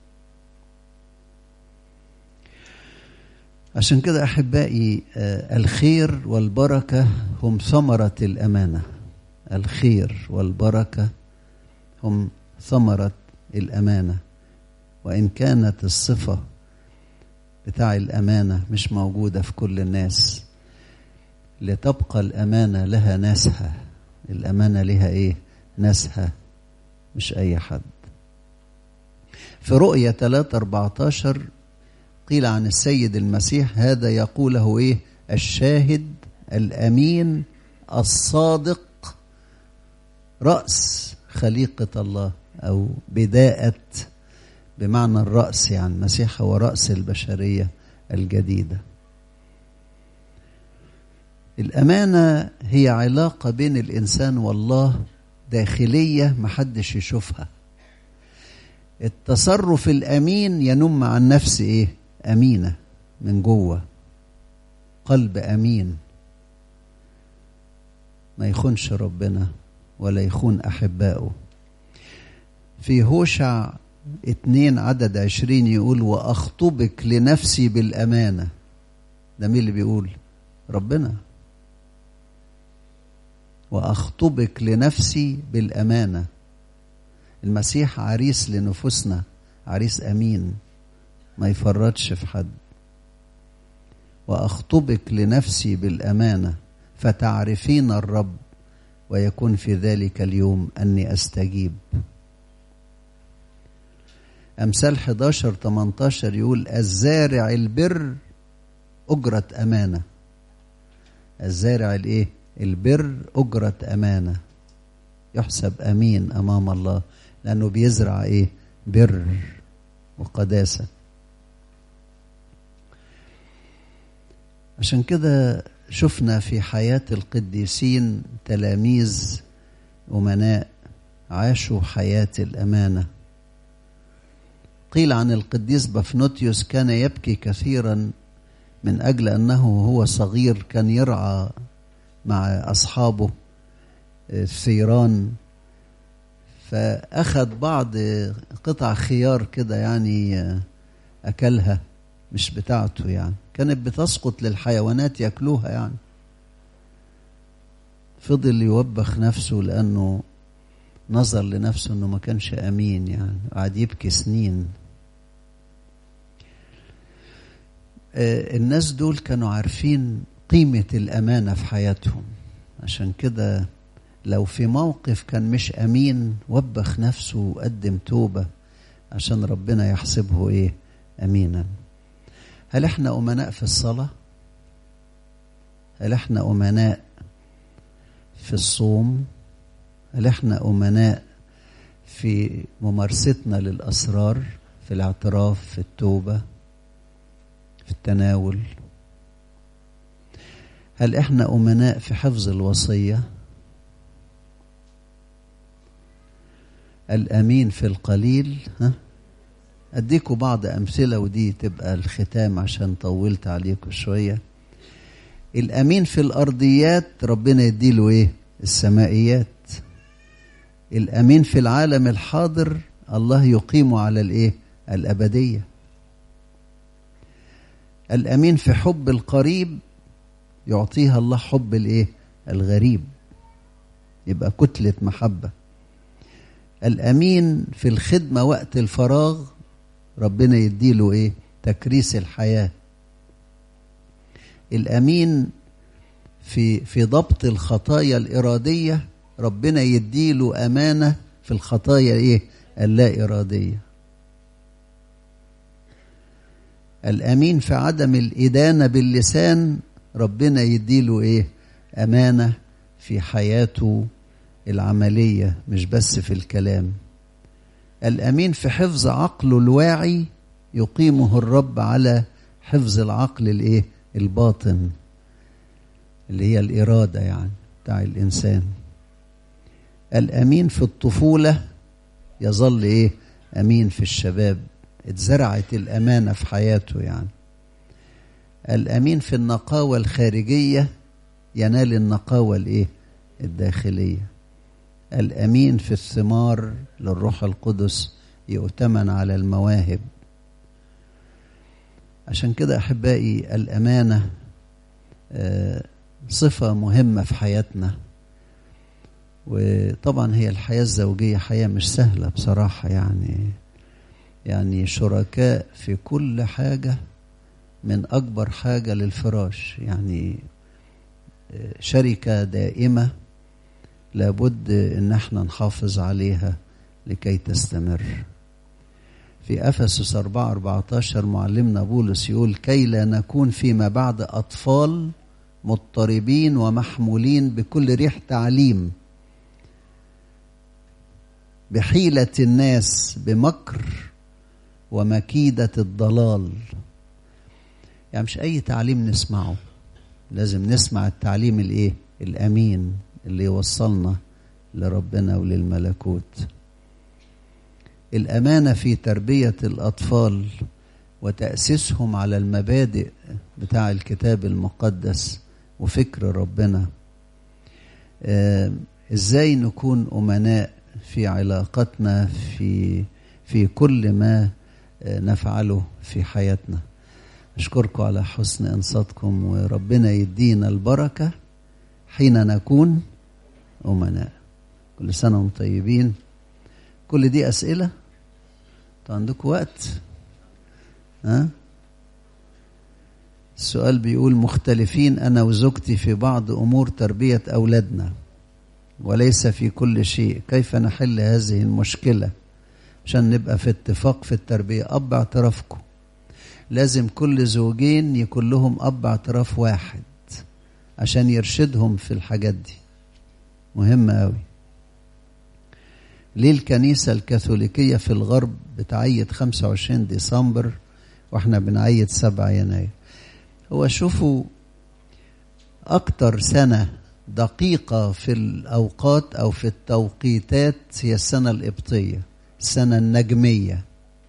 عشان كده احبائي آه الخير والبركه هم ثمره الامانه الخير والبركه هم ثمره الامانه وان كانت الصفه بتاع الامانه مش موجوده في كل الناس لتبقى الامانه لها ناسها الامانه لها ايه ناسها مش اي حد في رؤية 3 14 قيل عن السيد المسيح هذا يقوله ايه الشاهد الامين الصادق راس خليقه الله او بداءه بمعنى الراس يعني المسيح هو راس البشريه الجديده الامانه هي علاقه بين الانسان والله داخليه محدش يشوفها التصرف الامين ينم عن نفس ايه امينه من جوه قلب امين ما يخونش ربنا ولا يخون احبائه في هوشع اتنين عدد عشرين يقول واخطبك لنفسي بالامانه ده مين اللي بيقول ربنا واخطبك لنفسي بالامانه المسيح عريس لنفوسنا عريس امين ما يفرطش في حد واخطبك لنفسي بالامانه فتعرفين الرب ويكون في ذلك اليوم اني استجيب امثال 11 18 يقول الزارع البر اجره امانه الزارع الايه البر اجره امانه يحسب امين امام الله لانه بيزرع ايه بر وقداسه عشان كده شفنا في حياه القديسين تلاميذ امناء عاشوا حياه الامانه قيل عن القديس بفنوتيوس كان يبكي كثيرا من اجل انه هو صغير كان يرعى مع اصحابه الثيران فاخذ بعض قطع خيار كده يعني اكلها مش بتاعته يعني كانت بتسقط للحيوانات ياكلوها يعني فضل يوبخ نفسه لانه نظر لنفسه انه ما كانش امين يعني قعد يبكي سنين الناس دول كانوا عارفين قيمة الأمانة في حياتهم عشان كده لو في موقف كان مش أمين وبخ نفسه وقدم توبة عشان ربنا يحسبه إيه أمينا هل احنا أمناء في الصلاة هل احنا أمناء في الصوم هل احنا أمناء في ممارستنا للأسرار في الاعتراف في التوبة في التناول هل احنا امناء في حفظ الوصيه الامين في القليل ها اديكم بعض امثله ودي تبقى الختام عشان طولت عليكم شويه الامين في الارضيات ربنا يديله ايه السمائيات الامين في العالم الحاضر الله يقيمه على الايه الابديه الامين في حب القريب يعطيها الله حب الايه الغريب يبقى كتله محبه الامين في الخدمه وقت الفراغ ربنا يديله ايه تكريس الحياه الامين في في ضبط الخطايا الاراديه ربنا يديله امانه في الخطايا ايه اللا اراديه الامين في عدم الادانه باللسان ربنا يديله ايه امانه في حياته العمليه مش بس في الكلام الامين في حفظ عقله الواعي يقيمه الرب على حفظ العقل الايه الباطن اللي هي الاراده يعني بتاع الانسان الامين في الطفوله يظل ايه امين في الشباب اتزرعت الامانه في حياته يعني الامين في النقاوه الخارجيه ينال النقاوه الايه الداخليه الامين في الثمار للروح القدس يؤتمن على المواهب عشان كده احبائي الامانه صفه مهمه في حياتنا وطبعا هي الحياه الزوجيه حياه مش سهله بصراحه يعني يعني شركاء في كل حاجه من اكبر حاجه للفراش يعني شركه دائمه لابد ان احنا نحافظ عليها لكي تستمر في افسس 4 14 معلمنا بولس يقول كي لا نكون فيما بعد اطفال مضطربين ومحمولين بكل ريح تعليم بحيله الناس بمكر ومكيده الضلال يعني مش اي تعليم نسمعه لازم نسمع التعليم الايه الامين اللي يوصلنا لربنا وللملكوت الامانه في تربيه الاطفال وتاسيسهم على المبادئ بتاع الكتاب المقدس وفكر ربنا آه ازاي نكون امناء في علاقتنا في في كل ما آه نفعله في حياتنا أشكركم على حسن إنصاتكم وربنا يدينا البركة حين نكون أمناء كل سنة وانتم طيبين كل دي أسئلة انتوا عندكم وقت ها السؤال بيقول مختلفين أنا وزوجتي في بعض أمور تربية أولادنا وليس في كل شيء كيف نحل هذه المشكلة عشان نبقى في اتفاق في التربية أب اعترافكم لازم كل زوجين يكون لهم أب اعتراف واحد عشان يرشدهم في الحاجات دي مهمة أوي ليه الكنيسة الكاثوليكية في الغرب بتعيد 25 ديسمبر واحنا بنعيد 7 يناير هو شوفوا أكتر سنة دقيقة في الأوقات أو في التوقيتات هي السنة القبطية السنة النجمية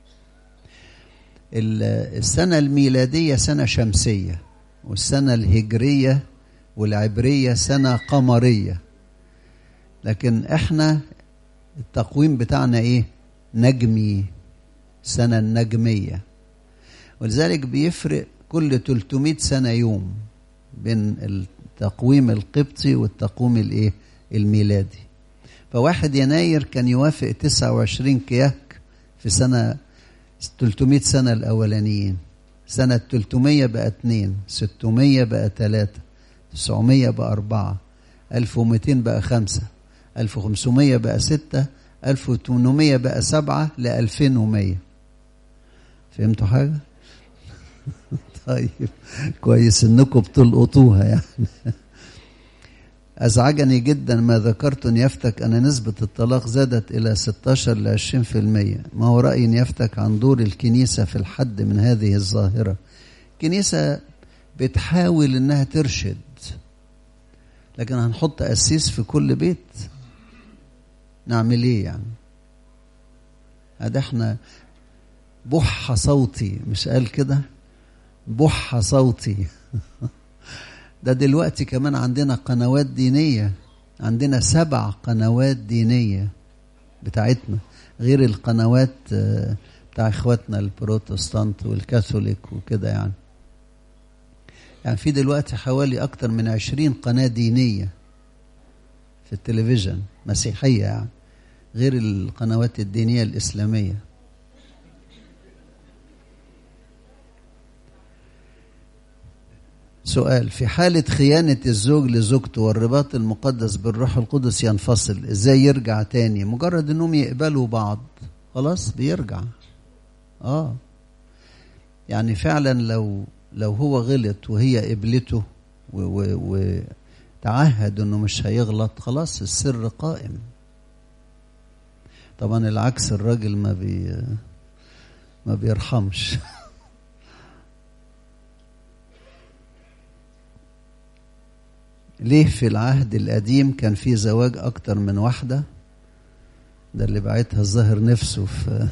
السنة الميلادية سنة شمسية والسنة الهجرية والعبرية سنة قمرية لكن احنا التقويم بتاعنا ايه نجمي سنة النجمية ولذلك بيفرق كل 300 سنة يوم بين التقويم القبطي والتقويم الايه الميلادي فواحد يناير كان يوافق 29 كياك في سنة 300 سنة الأولانيين سنة 300 بقى 2 600 بقى 3 900 بقى 4 1200 بقى 5 1500 بقى 6 1800 بقى 7 ل 2100 فهمتوا حاجة؟ طيب كويس انكم بتلقطوها يعني أزعجني جدا ما ذكرت نيافتك أن نسبة الطلاق زادت إلى 16 ل 20% ما هو رأي نيافتك عن دور الكنيسة في الحد من هذه الظاهرة الكنيسة بتحاول إنها ترشد لكن هنحط قسيس في كل بيت نعمل ايه يعني هذا احنا بح صوتي مش قال كده بح صوتي ده دلوقتي كمان عندنا قنوات دينية عندنا سبع قنوات دينية بتاعتنا غير القنوات بتاع اخواتنا البروتستانت والكاثوليك وكده يعني يعني في دلوقتي حوالي أكتر من عشرين قناة دينية في التلفزيون مسيحية يعني غير القنوات الدينية الإسلامية سؤال في حالة خيانة الزوج لزوجته والرباط المقدس بالروح القدس ينفصل ازاي يرجع تاني مجرد انهم يقبلوا بعض خلاص بيرجع اه يعني فعلا لو لو هو غلط وهي قبلته وتعهد انه مش هيغلط خلاص السر قائم طبعا العكس الراجل ما بي ما بيرحمش ليه في العهد القديم كان في زواج اكتر من واحده ده اللي بعتها الظاهر نفسه في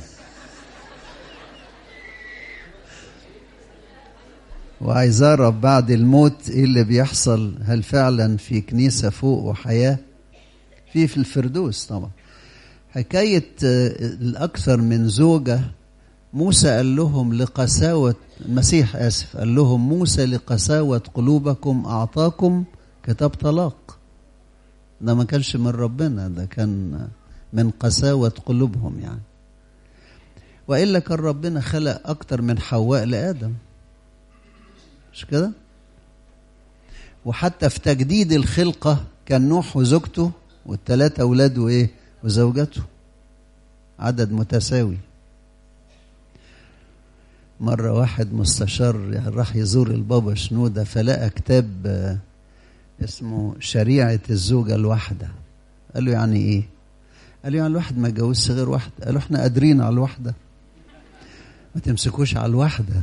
وعايز اعرف بعد الموت ايه اللي بيحصل هل فعلا في كنيسه فوق وحياه في في الفردوس طبعا حكايه الاكثر من زوجه موسى قال لهم لقساوه المسيح اسف قال لهم موسى لقساوه قلوبكم اعطاكم كتاب طلاق ده ما كانش من ربنا ده كان من قساوه قلوبهم يعني والا كان ربنا خلق اكتر من حواء لادم مش كده وحتى في تجديد الخلقة كان نوح وزوجته والثلاثة أولاده إيه وزوجته عدد متساوي مرة واحد مستشار راح يزور البابا شنودة فلقى كتاب اسمه شريعة الزوجة الواحدة قال له يعني إيه قال له يعني الواحد ما يتجوزش غير واحدة قال له احنا قادرين على الواحدة ما تمسكوش على الواحدة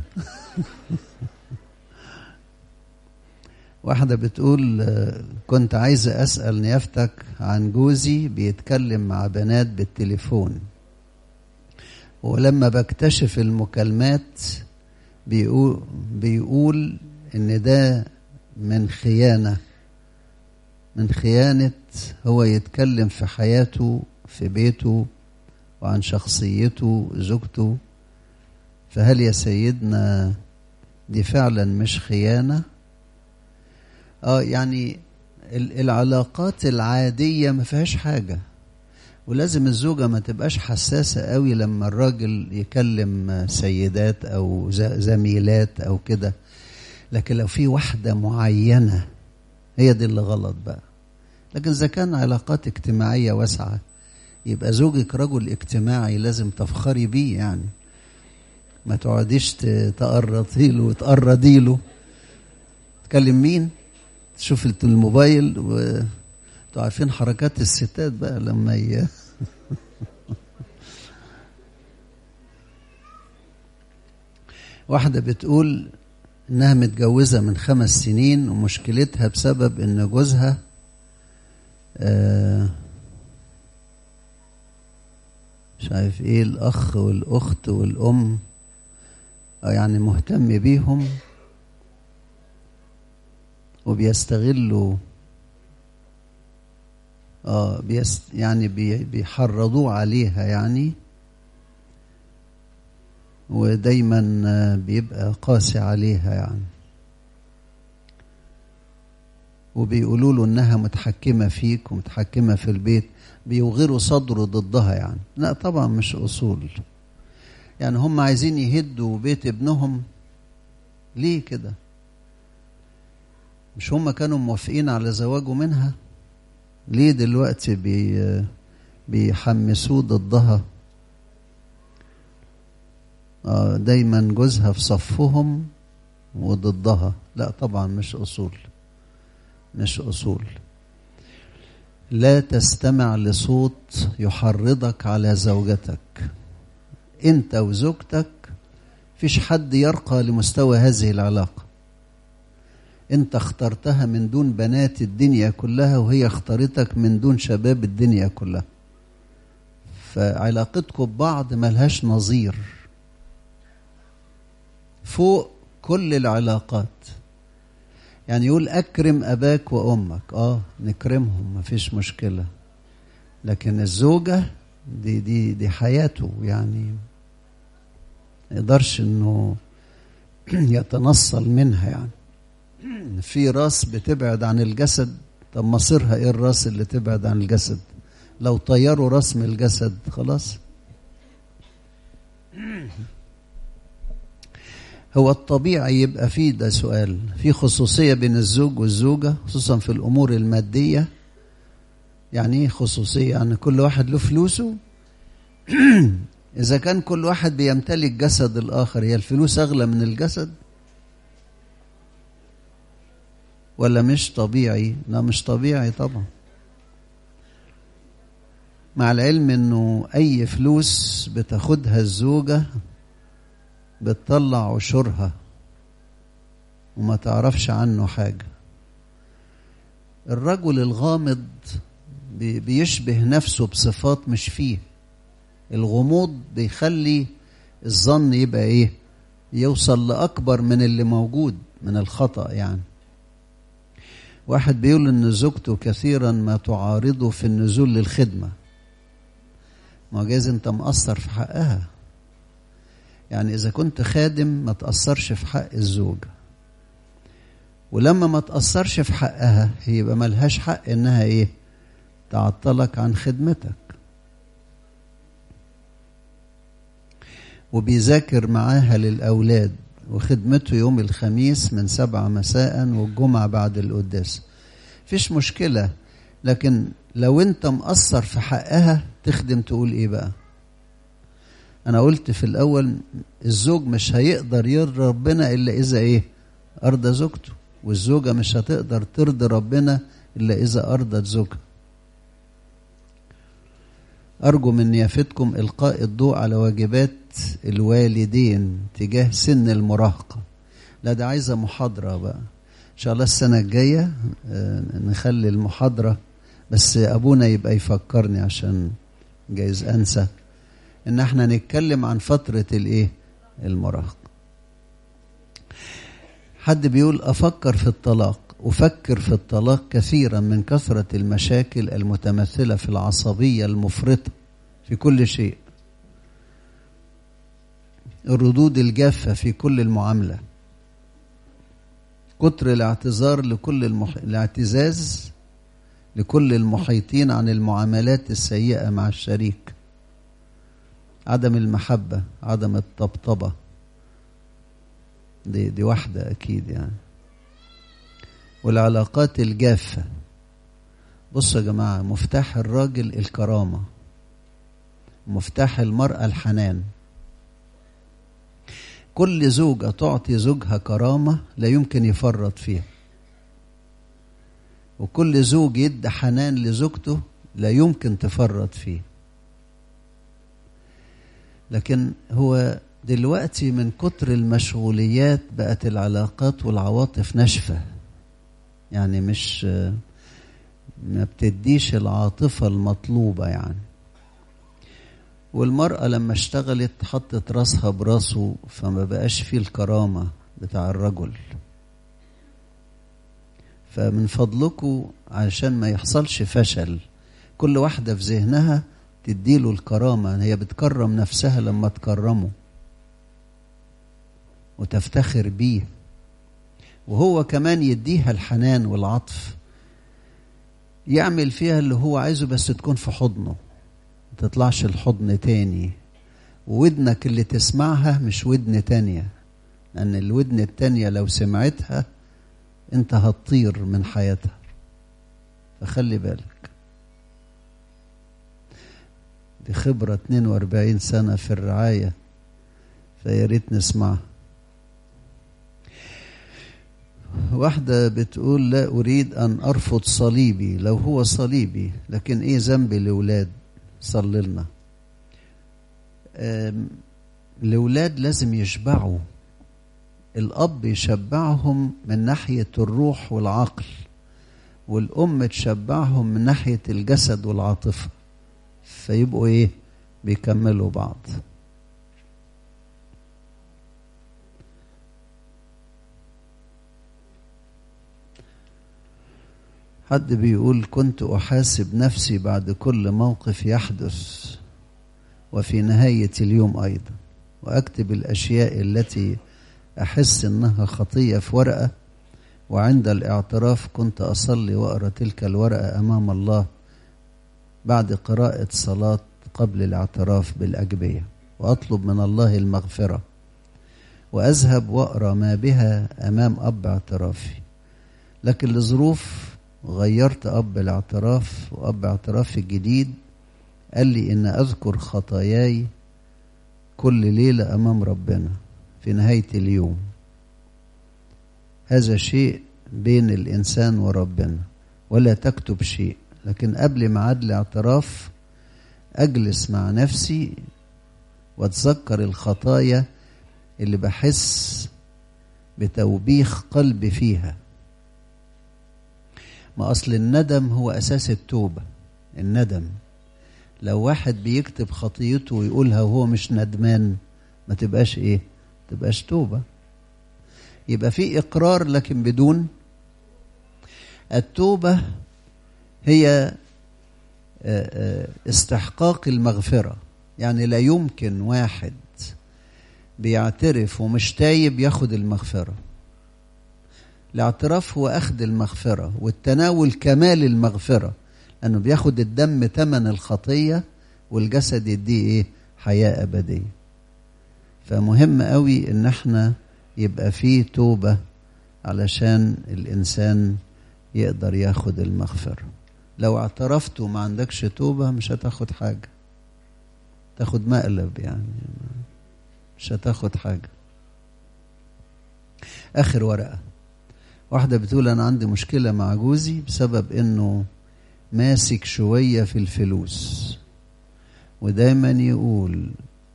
واحدة بتقول كنت عايزة أسأل نيافتك عن جوزي بيتكلم مع بنات بالتليفون ولما بكتشف المكالمات بيقول, بيقول إن ده من خيانة من خيانة هو يتكلم في حياته في بيته وعن شخصيته زوجته فهل يا سيدنا دي فعلا مش خيانه اه يعني العلاقات العادية ما فيهاش حاجة ولازم الزوجة ما تبقاش حساسة قوي لما الراجل يكلم سيدات أو زميلات أو كده لكن لو في واحدة معينة هي دي اللي غلط بقى لكن إذا كان علاقات اجتماعية واسعة يبقى زوجك رجل اجتماعي لازم تفخري بيه يعني ما تقعديش تقرطي له وتقردي له تكلم مين تشوف الموبايل و انتوا عارفين حركات الستات بقى لما ي... واحدة بتقول إنها متجوزة من خمس سنين ومشكلتها بسبب إن جوزها آه مش عارف إيه الأخ والأخت والأم يعني مهتم بيهم وبيستغلوا اه بيست يعني بي بيحرضوه عليها يعني ودايما بيبقى قاسي عليها يعني وبيقولوا له انها متحكمه فيك ومتحكمه في البيت بيوغروا صدره ضدها يعني لا طبعا مش اصول يعني هم عايزين يهدوا بيت ابنهم ليه كده مش هم كانوا موافقين على زواجه منها ليه دلوقتي بي بيحمسوه ضدها آه دايما جوزها في صفهم وضدها لا طبعا مش اصول مش اصول لا تستمع لصوت يحرضك على زوجتك انت وزوجتك فيش حد يرقى لمستوى هذه العلاقه انت اخترتها من دون بنات الدنيا كلها وهي اختارتك من دون شباب الدنيا كلها فعلاقتكم ببعض ملهاش نظير فوق كل العلاقات يعني يقول اكرم اباك وامك اه نكرمهم مفيش مشكله لكن الزوجه دي دي دي حياته يعني ما يقدرش انه يتنصل منها يعني في راس بتبعد عن الجسد طب مصيرها ايه الراس اللي تبعد عن الجسد لو طيروا راس من الجسد خلاص هو الطبيعي يبقى فيه ده سؤال في خصوصية بين الزوج والزوجة خصوصا في الأمور المادية يعني ايه خصوصية يعني كل واحد له فلوسه إذا كان كل واحد بيمتلك جسد الآخر هي الفلوس أغلى من الجسد ولا مش طبيعي لا مش طبيعي طبعا مع العلم انه اي فلوس بتاخدها الزوجة بتطلع عشورها وما تعرفش عنه حاجة الرجل الغامض بيشبه نفسه بصفات مش فيه الغموض بيخلي الظن يبقى ايه يوصل لأكبر من اللي موجود من الخطأ يعني واحد بيقول ان زوجته كثيرا ما تعارضه في النزول للخدمة ما جايز انت مقصر في حقها يعني اذا كنت خادم ما تأثرش في حق الزوجة ولما ما تأثرش في حقها يبقى ملهاش حق انها ايه تعطلك عن خدمتك وبيذاكر معاها للأولاد وخدمته يوم الخميس من سبعة مساء والجمعة بعد القداس فيش مشكلة لكن لو انت مقصر في حقها تخدم تقول ايه بقى انا قلت في الاول الزوج مش هيقدر يرضي ربنا الا اذا ايه ارضى زوجته والزوجة مش هتقدر ترضي ربنا الا اذا ارضت زوجها أرجو من نيافتكم إلقاء الضوء على واجبات الوالدين تجاه سن المراهقة لا ده عايزة محاضرة بقى إن شاء الله السنة الجاية نخلي المحاضرة بس أبونا يبقى يفكرني عشان جايز أنسى إن احنا نتكلم عن فترة الإيه المراهقة حد بيقول أفكر في الطلاق أفكر في الطلاق كثيرا من كثرة المشاكل المتمثلة في العصبية المفرطة في كل شيء الردود الجافة في كل المعاملة كتر الاعتذار لكل المح... الاعتزاز لكل المحيطين عن المعاملات السيئة مع الشريك عدم المحبة عدم الطبطبة دي, دي واحدة أكيد يعني والعلاقات الجافة بصوا يا جماعة مفتاح الراجل الكرامة مفتاح المرأة الحنان كل زوجة تعطي زوجها كرامة لا يمكن يفرط فيها وكل زوج يدي حنان لزوجته لا يمكن تفرط فيه لكن هو دلوقتي من كتر المشغوليات بقت العلاقات والعواطف ناشفة يعني مش ما بتديش العاطفة المطلوبة يعني والمرأة لما اشتغلت حطت راسها براسه فما بقاش فيه الكرامة بتاع الرجل فمن فضلكم عشان ما يحصلش فشل كل واحدة في ذهنها تديله الكرامة هي بتكرم نفسها لما تكرمه وتفتخر بيه وهو كمان يديها الحنان والعطف يعمل فيها اللي هو عايزه بس تكون في حضنه ما تطلعش الحضن تاني ودنك اللي تسمعها مش ودن تانية لأن الودن التانية لو سمعتها انت هتطير من حياتها فخلي بالك دي خبرة 42 سنة في الرعاية فيا ريت نسمعها واحدة بتقول لا أريد أن أرفض صليبي لو هو صليبي لكن إيه ذنبي لأولاد صلي لنا الأولاد لازم يشبعوا الأب يشبعهم من ناحية الروح والعقل والأم تشبعهم من ناحية الجسد والعاطفة فيبقوا إيه بيكملوا بعض حد بيقول كنت أحاسب نفسي بعد كل موقف يحدث وفي نهاية اليوم أيضا وأكتب الأشياء التي أحس إنها خطية في ورقة وعند الاعتراف كنت أصلي وأقرأ تلك الورقة أمام الله بعد قراءة صلاة قبل الاعتراف بالأجبية وأطلب من الله المغفرة وأذهب وأقرأ ما بها أمام أب اعترافي لكن لظروف غيرت أب الاعتراف وأب اعترافي الجديد قال لي إن أذكر خطاياي كل ليلة أمام ربنا في نهاية اليوم هذا شيء بين الإنسان وربنا ولا تكتب شيء لكن قبل ميعاد الاعتراف أجلس مع نفسي وأتذكر الخطايا اللي بحس بتوبيخ قلبي فيها ما أصل الندم هو أساس التوبة الندم لو واحد بيكتب خطيته ويقولها وهو مش ندمان ما تبقاش إيه تبقاش توبة يبقى في إقرار لكن بدون التوبة هي استحقاق المغفرة يعني لا يمكن واحد بيعترف ومش تايب ياخد المغفرة الاعتراف هو أخذ المغفرة والتناول كمال المغفرة لأنه بياخد الدم تمن الخطية والجسد يديه إيه حياة أبدية فمهم قوي إن احنا يبقى فيه توبة علشان الإنسان يقدر ياخد المغفرة لو اعترفت وما عندكش توبة مش هتاخد حاجة تاخد مقلب يعني مش هتاخد حاجة آخر ورقة واحدة بتقول أنا عندي مشكلة مع جوزي بسبب إنه ماسك شوية في الفلوس ودايما يقول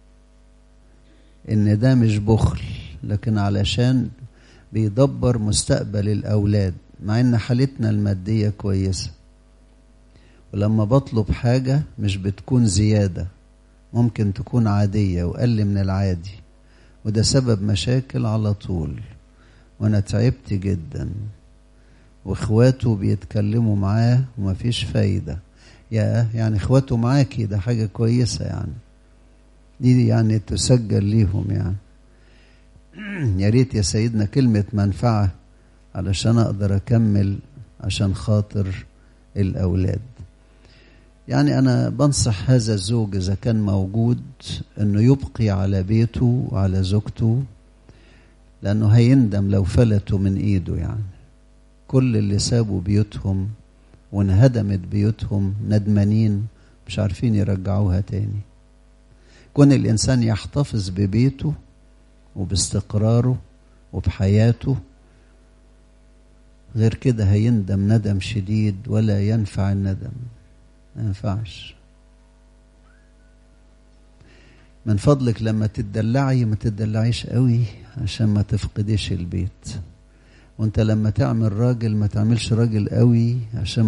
إن ده مش بخل لكن علشان بيدبر مستقبل الأولاد مع إن حالتنا المادية كويسة ولما بطلب حاجة مش بتكون زيادة ممكن تكون عادية وأقل من العادي وده سبب مشاكل على طول وأنا تعبت جدا واخواته بيتكلموا معاه ومفيش فايدة يا يعني اخواته معاكي ده حاجة كويسة يعني دي يعني تسجل ليهم يعني يا ريت يا سيدنا كلمة منفعة علشان أقدر أكمل عشان خاطر الأولاد يعني أنا بنصح هذا الزوج إذا كان موجود إنه يبقي على بيته وعلى زوجته لأنه هيندم لو فلتوا من إيده يعني كل اللي سابوا بيوتهم وانهدمت بيوتهم ندمانين مش عارفين يرجعوها تاني كون الإنسان يحتفظ ببيته وباستقراره وبحياته غير كده هيندم ندم شديد ولا ينفع الندم ما ينفعش من فضلك لما تدلعي ما تدلعيش قوي عشان ما تفقديش البيت وانت لما تعمل راجل ما تعملش راجل قوي عشان